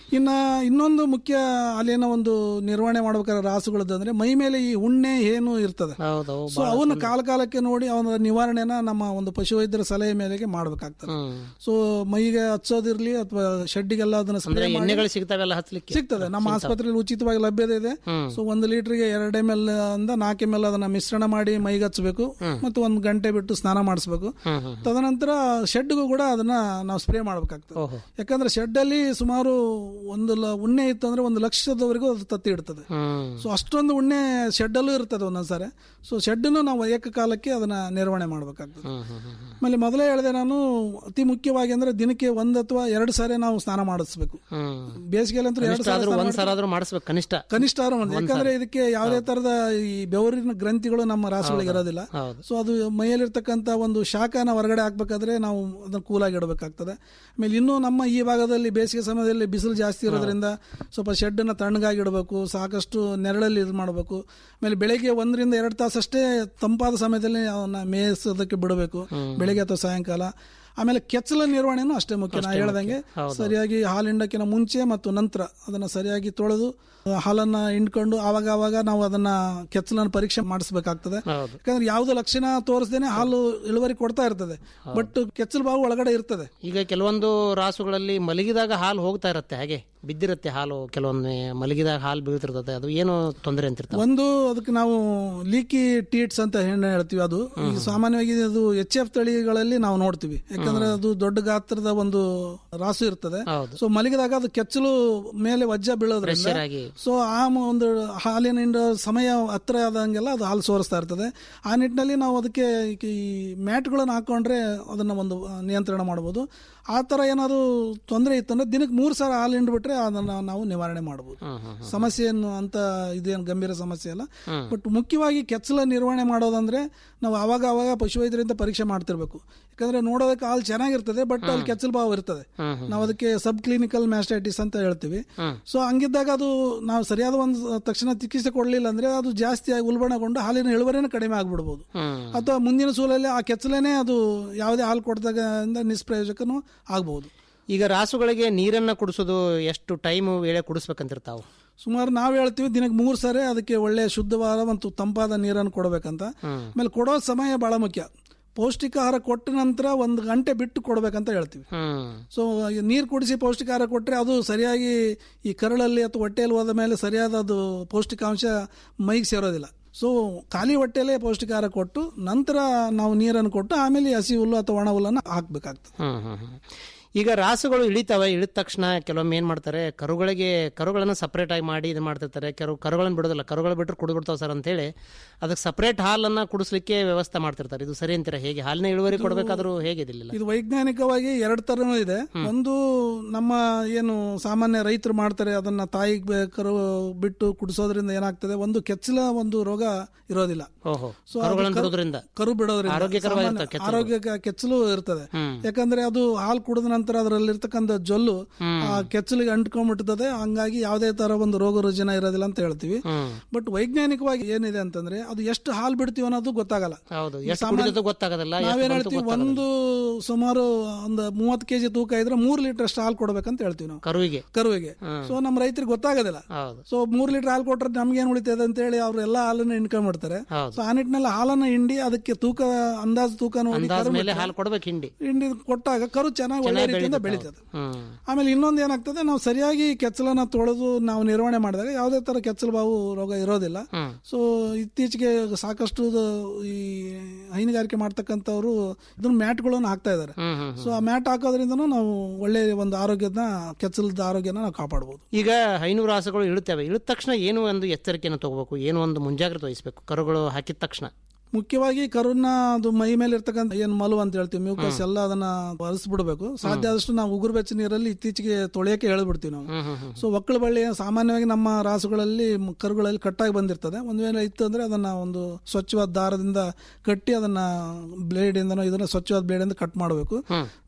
ಇನ್ನ ಇನ್ನೊಂದು ಮುಖ್ಯ ಅಲ್ಲಿನ ಒಂದು ನಿರ್ವಹಣೆ ಮಾಡ್ಬೇಕಾದ್ರೆ ರಾಸುಗಳದ್ದು ಅಂದ್ರೆ ಮೈ ಮೇಲೆ ಈ ಉಣ್ಣೆ ಏನು ಇರ್ತದೆ ಹೌದು ಸೊ ಅವನ್ನ ಕಾಲ ಕಾಲಕ್ಕೆ ನೋಡಿ ಅವನ ನಿವಾರಣೆನ ನಮ್ಮ ಒಂದು ಪಶುವೈದ್ಯರ ಸಲಹೆ ಮೇಲೆಗೆ ಮಾಡ್ಬೇಕಾಗ್ತದೆ ಸೊ ಮೈಗೆ ಹಚ್ಚೋದಿರ್ಲಿ ಅಥವಾ ಶೆಡ್ಡಿಗೆಲ್ಲ ಅದನ್ನ ಅಂದ್ರೆ ಸ್ಪ್ರೇ ಮಾಡಿ ಎಣ್ಣೆಗಳು ಸಿಗ್ತಾವೆಲ್ಲ ಹಚ್ಲಿಕ್ಕೆ ಸಿಗ್ತದೆ ನಮ್ಮ ಆಸ್ಪತ್ರೆಯಲ್ಲಿ ಉಚಿತವಾಗಿ ಲಭ್ಯತೆ ಇದೆ ಸೊ ಒಂದು ಲೀಟರ್ಗೆ ಎರಡು ಎಮ್ ಎಲ್ ಅಂದ ನಾಲ್ಕು ಎಮ್ ಎಲ್ ಅದನ್ನ ಮಿಶ್ರಣ ಮಾಡಿ ಮೈಗೆ ಹಚ್ಚಬೇಕು ಮತ್ತು ಒಂದು ಗಂಟೆ ಬಿಟ್ಟು ಸ್ನಾನ ಮಾಡಿಸ್ಬೇಕು ತದನಂತರ ಶೆಡ್ಗೂ ಕೂಡ ಅದನ್ನ ನಾವು ಸ್ಪ್ರೇ ಮಾಡ್ಬೇಕಾಗ್ತದೆ ಓಹೋ ಯಾಕಂದ್ರೆ ಶೆಡ್ ಅಲ್ಲಿ ಸುಮಾರು ಒಂದು ಲ- ಉಣ್ಣೆ ಇತ್ತು ಅಂದ್ರೆ ಒಂದು ಲಕ್ಷದವರೆಗೂ ಅದು ತತ್ತಿ ಇಡ್ತದೆ ಹ್ಮ್ ಸೊ ಅಷ್ಟೊಂದು ಉಣ್ಣೆ ಶೆಡ್ ಅಲ್ಲೂ ಇರ್ತದೆ ಒಂದೊಂದ್ಸಾರಿ ಸೊ ಶೆಡ್ನು ನಾವು ಏಕಕಾಲಕ್ಕೆ ಅದನ್ನ ನಿರ್ವಹಣೆ ಮಾಡ್ಬೇಕಾಗ್ತದೆ ಹ್ಮ್ ಹ್ಮ್ ಹ್ಮ್ ಹ್ಮ್. ಆಮೇಲೆ ಮೊದಲೇ ಹೇಳಿದೆ ನಾನು ಅತಿ ಮುಖ್ಯವಾಗಿ ಅಂದ್ರೆ ದಿನಕ್ಕೆ ಒಂದ್ ಅಥವಾ ಎರಡು ಸಾರಿ ನಾವು ಸ್ನಾನ ಮಾಡಿಸ್ಬೇಕು ಹ್ಮ್ ಬೇಸಿಗೆಯಲ್ಲಿ ಅಂತೂ ಎರಡು ಕನಿಷ್ಠ ಸಾರಿ ಆದ್ರೂ ಸ್ನಾನ ಒಂದ್ ಸಲ ಆದ್ರೂ ಮಾಡಿಸ್ಬೇಕು ಕನಿಷ್ಠ ಕನಿಷ್ಠ ಆದ್ರೂ ಒಂದು ಯಾಕಂದ್ರೆ ಇದಕ್ಕೆ ಯಾವುದೇ ತರದ ಈ ಬೆವರಿನ ಗ್ರಂಥಿಗಳು ನಮ್ಮ ರಾಸುಗಳಿಗೆ ಇರೋದಿಲ್ಲ ಹೌದು ಸೊ ಅದು ಮೈಯಲ್ಲಿರ್ತಕ್ಕಂಥ ಒಂದು ಶಾಖನ ಹೊರಗಡೆ ಹಾಕ್ಬೇಕಾದ್ರೆ ನಾವು ಅದನ್ನ ಕೂಲಾಗಿ ಇಡಬೇಕಾಗ್ತದೆ ಆಮೇಲೆ ಇನ್ನೂ ನಮ್ಮ ಈ ಭಾಗದಲ್ಲಿ ಬೇಸಿಗೆ ಸಮಯದಲ್ಲಿ ಬಿಸಿಲು ಜಾಸ್ತಿ ಇರೋದ್ರಿಂದ ಸ್ವಲ್ಪ ಶೆಡ್ನ ತಣ್ಣಗಾಗಿ ಇಡಬೇಕು ಸಾಕಷ್ಟು ನೆರಳಲ್ಲಿ ಇದು ಮಾಡಬೇಕು ಆಮೇಲೆ ಬೆಳಗ್ಗೆ ಒಂದರಿಂದ ಎರಡು ತಾಸಷ್ಟೇ ತಂಪಾದ ಸಮಯದಲ್ಲಿ ಅವನ್ನ ಮೇಯಿಸೋದಕ್ಕೆ ಬಿಡಬೇಕು ಬೆಳಗ್ಗೆ ಅಥವಾ ಸಾಯಂಕಾಲ ಆಮೇಲೆ ಕೆಚ್ಚಲ ನಿರ್ವಹಣೆನೂ ಅಷ್ಟೇ ಮುಖ್ಯ ನಾ ಹೇಳ್ದಂಗೆ ಸರಿಯಾಗಿ ಹಾಲು ಹಿಂಡಕ್ಕಿಂತ ಮುಂಚೆ ಮತ್ತು ನಂತರ ಅದನ್ನ ಸರಿಯಾಗಿ ತೊಳೆದು ಹಾಲನ್ನ ಹಿಂಡ್ಕೊಂಡು ಆವಾಗ ಆವಾಗ ನಾವು ಅದನ್ನ ಕೆಚ್ಚಲನ್ನ ಪರೀಕ್ಷೆ ಮಾಡಿಸ್ಬೇಕಾಗ್ತದೆ ಹೌದು ಯಾಕಂದ್ರೆ ಯಾವ್ದು ಲಕ್ಷಣ ತೋರಿಸ್ದೇನೆ ಹಾಲು ಇಳುವರಿ ಕೊಡ್ತಾ ಇರ್ತದೆ ಬಟ್ ಕೆಚ್ಚಲು ಬಾವು ಒಳಗಡೆ ಇರ್ತದೆ ಈಗ ಕೆಲವೊಂದು ರಾಸುಗಳಲ್ಲಿ ಮಲಗಿದಾಗ ಹಾಲು ಹೋಗ್ತಾ ಇರುತ್ತೆ ಹಾಗೆ ಬಿದ್ದಿರುತ್ತೆ ಹಾಲು ಕೆಲವೊಮ್ಮೆ ಮಲಗಿದಾಗ ಹಾಲು ಬೀಳ್ತಿರ್ತದೆ ಅದು ಏನು ತೊಂದರೆ ಅಂತಿರ್ತದೆ ಒಂದು ಅದಕ್ಕೆ ನಾವು ಲೀಕಿ ಟೀಟ್ಸ್ ಅಂತ ಏನ್ ಹೇಳ್ತೀವಿ ಅದು ಈ ಸಾಮಾನ್ಯವಾಗಿ ಅದು ಎಚ್ ಎಫ್ ತಳಿಗಳಲ್ಲಿ ನಾವು ನೋಡ್ತೀವಿ ಯಾಕಂದ್ರೆ ಅದು ದೊಡ್ಡ ಗಾತ್ರದ ಒಂದು ರಾಸು ಇರ್ತದೆ ಹೌದು ಸೊ ಮಲಗಿದಾಗ ಅದು ಕೆಚ್ಚಲು ಮೇಲೆ ವಜ್ಜ ಬೀಳೋದ್ರಿಂದ ಪ್ರೆಷರ್ ಆಗಿ ಸೊ ಆ ಮ- ಒಂದು ಹಾಲಿನ ಹಿಂಡ ಸಮಯ ಹತ್ರ ಆದಂಗೆಲ್ಲ ಅದು ಹಾಲು ಸೋರಿಸ್ತಾ ಇರ್ತದೆ ಆ ನಿಟ್ಟಿನಲ್ಲಿ ನಾವು ಅದಕ್ಕೆ ಈ ಮ್ಯಾಟ್ಗಳನ್ನು ಹಾಕೊಂಡ್ರೆ ಅದನ್ನ ಒಂದು ನಿಯಂತ್ರಣ ಮಾಡ್ಬೋದು ಆ ಥರ ಏನಾದ್ರು ತೊಂದರೆ ಇತ್ತಂದ್ರೆ ದಿನಕ್ಕೆ ಮೂರು ಸಾವಿರ ಹಾಲು ಹಿಂಡ್ಬಿಟ್ರೆ ಅದನ್ನ ನಾವು ನಿವಾರಣೆ ಮಾಡ್ಬೋದು ಹ್ಮ್ ಹ್ಮ್ ಸಮಸ್ಯೆ ಏನು ಅಂತ ಇದೇನು ಗಂಭೀರ ಸಮಸ್ಯೆ ಅಲ್ಲ ಬಟ್ ಮುಖ್ಯವಾಗಿ ಕೆಚ್ಚಲ ನಿರ್ವಹಣೆ ಮಾಡೋದಂದ್ರೆ ನಾವು ಅವಾಗ ಅವಾಗ ಪಶುವೈದ್ಯರಿಂದ ಪರೀಕ್ಷೆ ಮಾಡ್ತಿರ್ಬೇಕು ಯಾಕಂದ್ರೆ ನೋಡೋದಕ್ಕೆ ಹಾಲು ಚೆನ್ನಾಗಿರ್ತದೆ ಬಟ್ ಅಲ್ಲಿ ಕೆಚ್ಚಲು ಭಾವ ಇರ್ತದೆ ಹ್ಮ್ ಹ್ಮ್ ನಾವು ಅದಕ್ಕೆ ಸಬ್ ಕ್ಲಿನಿಕಲ್ ಮ್ಯಾಸ್ಟೈಟಿಸ್ ಅಂತ ಹೇಳ್ತೀವಿ ಹ್ಮ್. ಸೊ ಹಂಗಿದ್ದಾಗ ಅದು ನಾವು ಸರಿಯಾದ ಒಂದು ತಕ್ಷಣ ಚಿಕಿತ್ಸೆ ಕೊಡಲಿಲ್ಲ ಅಂದ್ರೆ ಅದು ಜಾಸ್ತಿ ಆಗಿ ಉಲ್ಬಣಗೊಂಡು ಹಾಲಿನ ಇಳುವರಿನೇ ಕಡಿಮೆ ಆಗ್ಬಿಡ್ಬೋದು ಹ್ಮ್ ಅಥವಾ ಮುಂದಿನ ಸೂಲಲ್ಲಿ ಆ ಕೆಚ್ಚಲೇನೆ ಅದು ಯಾವುದೇ ಹಾಲು ಕೊಡ್ದಾಗ ನಿಷ್ಪ್ರಯೋಜಕನೂ ಆಗ್ಬಹುದು ಈಗ ರಾಸುಗಳಿಗೆ ನೀರನ್ನ ಕುಡಿಸೋದು ಎಷ್ಟು ಟೈಮ್ ವೇಳೆ ಕುಡಿಸ್ಬೇಕಂತಿರ್ತಾವು ಸುಮಾರು ನಾವು ಹೇಳ್ತೀವಿ ದಿನಕ್ಕೆ ಮೂರು ಸಾರಿ ಅದಕ್ಕೆ ಒಳ್ಳೆ ಶುದ್ಧವಾದ ಮತ್ತು ತಂಪಾದ ನೀರನ್ನು ಕೊಡಬೇಕಂತ ಹ್ಮ್. ಆಮೇಲೆ ಕೊಡೋ ಸಮಯ ಬಹಳ ಮುಖ್ಯ ಪೌಷ್ಟಿಕ ಆಹಾರ ಕೊಟ್ಟ ನಂತರ ಒಂದು ಗಂಟೆ ಬಿಟ್ಟು ಕೊಡ್ಬೇಕಂತ ಹೇಳ್ತೀವಿ ಹ್ಮ್ ಸೊ ನೀರು ಕುಡಿಸಿ ಪೌಷ್ಟಿಕ ಆಹಾರ ಕೊಟ್ಟರೆ ಅದು ಸರಿಯಾಗಿ ಈ ಕರಳಲ್ಲಿ ಅಥವಾ ಹೊಟ್ಟೆಯಲ್ಲಿ ಹೋದ ಮೇಲೆ ಸರಿಯಾದ ಅದು ಪೌಷ್ಟಿಕಾಂಶ ಮೈಗೆ ಸೇರೋದಿಲ್ಲ ಸೊ ಖಾಲಿ ಹೊಟ್ಟೆಯಲ್ಲೇ ಪೌಷ್ಟಿಕ ಆಹಾರ ಕೊಟ್ಟು ನಂತರ ನಾವು ನೀರನ್ನು ಕೊಟ್ಟು ಆಮೇಲೆ ಹಸಿ ಹುಲ್ಲು ಅಥವಾ ಒಣ ಹುಲ್ಲನ್ನು ಹಾಕ್ಬೇಕಾಗ್ತದೆ ಹ್ಮ್ ಹ್ಮ್ ಹ್ಮ್. ಈಗ ರಾಸುಗಳು ಇಳಿತಾವೆ ಇಳಿದ ತಕ್ಷಣ ಕೆಲವೊಮ್ಮೆ ಏನ್ ಮಾಡ್ತಾರೆ ಕರುಗಳಿಗೆ ಕರುಗಳನ್ನ ಸಪರೇಟ್ ಆಗಿ ಮಾಡಿ ಇದು ಮಾಡ್ತಿರ್ತಾರೆ ಕೆಲವು ಕರುಗಳನ್ನ ಬಿಡೋದಿಲ್ಲ ಕರುಗಳು ಬಿಟ್ಟರೆ ಕುಡಿದ್ಬಿಡ್ತಾವ ಸರ್ ಅಂತ ಹೇಳಿ ಅದಕ್ಕೆ ಸಪರೇಟ್ ಹಾಲನ್ನ ಕುಡಿಸ್ಲಿಕ್ಕೆ ವ್ಯವಸ್ಥೆ ಮಾಡ್ತಿರ್ತಾರೆ ಇದು ಸರಿ ಅಂತೀರಾ ಹೇಗೆ ಹಾಲಿನ ಇಳುವರಿ ಕೊಡಬೇಕಾದ್ರೂ ಹೇಗೆ ಇದಿಲ್ಲ ಇದು ವೈಜ್ಞಾನಿಕವಾಗಿ ಎರಡು ತರನೂ ಇದೆ ಒಂದು ನಮ್ಮ ಏನು ಸಾಮಾನ್ಯ ರೈತರು ಮಾಡ್ತಾರೆ ಅದನ್ನ ತಾಯಿಗೆ ಕರು ಬಿಟ್ಟು ಕುಡಿಸೋದ್ರಿಂದ ಏನಾಗ್ತದೆ ಒಂದು ಕೆಚ್ಚಲ ಒಂದು ರೋಗ ಇರೋದಿಲ್ಲ ಓಹೋ ಸೊ ಅದು ಕರುಗಳನ್ನ ಕರು- ಬಿಡೋದ್ರಿಂದ ಕರು ಬಿಡೋದ್ರಿಂದ ಆರೋಗ್ಯಕರವಾಗಿರ್ತವೆ ಸಾಮಾನ್ಯ- ಕೆಚ್ಚಲು. ಆರೋಗ್ಯ ಕೆಚ್ಚಲು ಇರ್ತದೆ ಹ್ಮ್ ಯಾಕಂದ್ರೆ ಅದು ಹಾಲು ಕುಡಿದ ನಂತರ ಅದರಲ್ಲಿರ್ತಕ್ಕಂಥ ಜೊಲ್ಲು ಆ ಕೆಚ್ಚಲಿಗೆ ಅಂಟ್ಕೊಂಡ್ಬಿಡ್ತದೆ ಹಂಗಾಗಿ ಯಾವುದೇ ತರ ಒಂದು ರೋಗ ರುಜಿನ ಇರೋದಿಲ್ಲ ಅಂತ ಹೇಳ್ತೀವಿ ಹ್ಮ್ ಬಟ್ ವೈಜ್ಞಾನಿಕವಾಗಿ ಏನಿದೆ ಅಂತಂದ್ರೆ ಅದು ಎಷ್ಟು ಹಾಲು ಬಿಡ್ತೀವಿ ಅನ್ನೋದು ಗೊತ್ತಾಗಲ್ಲ ಹೌದು ಈ ಎಷ್ಟು ಸಾಮಾನ್ಯ- ಕುಡಿಯೋದು ಗೊತ್ತಾಗೋದಿಲ್ಲ ಎಷ್ಟು ನಾವೇನ್ ಬಂತು ಹೇಳ್ತೀವಿ ಗೊತ್ತಾಗೋದಿಲ್ಲ. ಒಂದು ಸುಮಾರು ಒಂದು ಮೂವತ್ತು ಕೆಜಿ ತೂಕ ಇದ್ರೆ ಮೂರ್ ಲೀಟರ್ ಅಷ್ಟು ಹಾಲು ಕೊಡ್ಬೇಕಂತ ಹೇಳ್ತೀವಿ ನಾವು ಕರುವಿಗೆ ಕರುವಿಗೆ ಸೊ ನಮ್ಮ ರೈತರಿಗೆ ಗೊತ್ತಾಗೋದಿಲ್ಲ ಹೌದು ಸೊ ಮೂರ್ ಲೀಟರ್ ಹಾಲು ಕೊಟ್ರೆ ನಮ್ಗೆ ಏನ್ ಉಳಿತದೆ ಅಂತ ಹೇಳಿ ಅವ್ರು ಎಲ್ಲಾ ಹಾಲನ್ನ ಹಿಂಡ್ಕೊಂಡ್ಬಿಡ್ತಾರೆ ಹೌದು ಸೊ ಆ ನಿಟ್ಟಿನಲ್ಲಿ ಹಾಲನ್ನ ಹಿಂಡಿ ಅದಕ್ಕೆ ತೂಕ ಅಂದಾಜು ತೂಕ ನೋಡಿ ಅಂದಾಜ್ ಕರು ಮೇಲೆ ಬಿಟ್ರೆ ಹಾಲು ಕೊಡ್ಬೇಕು ಹಿಂಡಿ ಹಿಂಡಿ ಕೊಟ್ಟಾಗ ಕರು ಚೆನ್ನಾಗಿ ಒಳ್ಳೆ ಚೆನ್ನಾಗಿ ರೀತಿಯಿಂದ ಬೆಳೀತದೆ ಬೆಳೀತದೆ ಹ್ಮ್ ಆಮೇಲೆ ಇನ್ನೊಂದು ಏನಾಗ್ತದೆ ನಾವು ಸರಿಯಾಗಿ ಕೆಚ್ಚಲನ್ನ ತೊಳೆದು ನಾವು ನಿರ್ವಹಣೆ ಮಾಡಿದಾಗ ಯಾವುದೇ ತರ ಕೆಚ್ಚಲು ಬಾವು ರೋಗ ಇರೋದಿಲ್ಲ ಹ್ಮ್ ಸೊ ಇತ್ತೀಚೆಗೆ ಸಾಕಷ್ಟು ಈ ಹೈನುಗಾರಿಕೆ ಮಾಡ್ತಕ್ಕಂಥವ್ರು ಇದನ್ನ ಮ್ಯಾಟ್ಗಳನ್ನು ಹಾಕ್ತಾ ಇದ್ದಾರೆ ಹ್ಮ್ ಹ್ಮ್ ಸೊ ಆ ಮ್ಯಾಟ್ ಹಾಕೋದ್ರಿಂದನೂ ನಾವು ಒಳ್ಳೆ ಒಂದು ಆರೋಗ್ಯದ ಕೆಚ್ಚಲದ ಆರೋಗ್ಯನ ನಾವು ಕಾಪಾಡಬಹುದು ಈಗ ಹೈನೂರು ರಾಸುಗಳು ಇಳುತ್ತವೆ ಇಳಿದ ತಕ್ಷಣ ಏನು ಒಂದು ಎಚ್ಚರಿಕೆಯನ್ನು ತಗೋಬೇಕು ಏನು ಒಂದು ಮುಂಜಾಗ್ರತೆ ವಹಿಸಬೇಕು ಕರುಗಳು ಹಾಕಿದ ತಕ್ಷಣ ಮುಖ್ಯವಾಗಿ ಕರುನ ಅದು ಮೈ ಮೇಲೆ ಇರ್ತಕ್ಕಂಥ ಏನ್ ಮಲು ಅಂತ ಹೇಳ್ತೀವಿ ಮ್ಯೂಕಸ್ ಎಲ್ಲ ಅದನ್ನ ಬಿಡಬೇಕು ಸಾಧ್ಯ ಆದಷ್ಟು ನಾವು ಉಗುರು ಬೆಚ್ಚ ನೀರಲ್ಲಿ ಇತ್ತೀಚೆಗೆ ತೊಳೆಯಕ್ಕೆ ಹೇಳ್ಬಿಡ್ತೀವಿ ನಾವು ಹ್ಮ್ ಹ್ಮ್ ಹ್ಮ್ ಸೊ ಒಕ್ಕಳ ಬಳ್ಳಿ ಸಾಮಾನ್ಯವಾಗಿ ನಮ್ಮ ರಾಸುಗಳಲ್ಲಿ ಮ್- ಕರುಗಳಲ್ಲಿ ಕಟ್ಟಾಗಿ ಬಂದಿರ್ತದೆ ಒಂದ್ ವೇಳೆ ಇತ್ತು ಅಂದ್ರೆ ಅದನ್ನ ಒಂದು ಸ್ವಚ್ಛವಾದ ದಾರದಿಂದ ಕಟ್ಟಿ ಅದನ್ನ ಬ್ಲೇಡ್ ಇಂದನೋ ಇದನ್ನ ಸ್ವಚ್ಛವಾದ ಬ್ಲೇಡ್ ಇಂದ ಕಟ್ ಮಾಡಬೇಕು ಹ್ಮ್.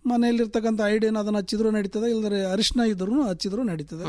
ಮನೆಯಲ್ಲಿರ್ತಕ್ಕಂಥ ಐಡಿಯನ್ ಅದನ್ನ ಹಚ್ಚಿದ್ರು ನಡೀತದೆ ಇಲ್ಲದ್ರೆ ಅರಿಶಿನ ಇದ್ರು ಹಚ್ಚಿದ್ರು ನಡೀತದೆ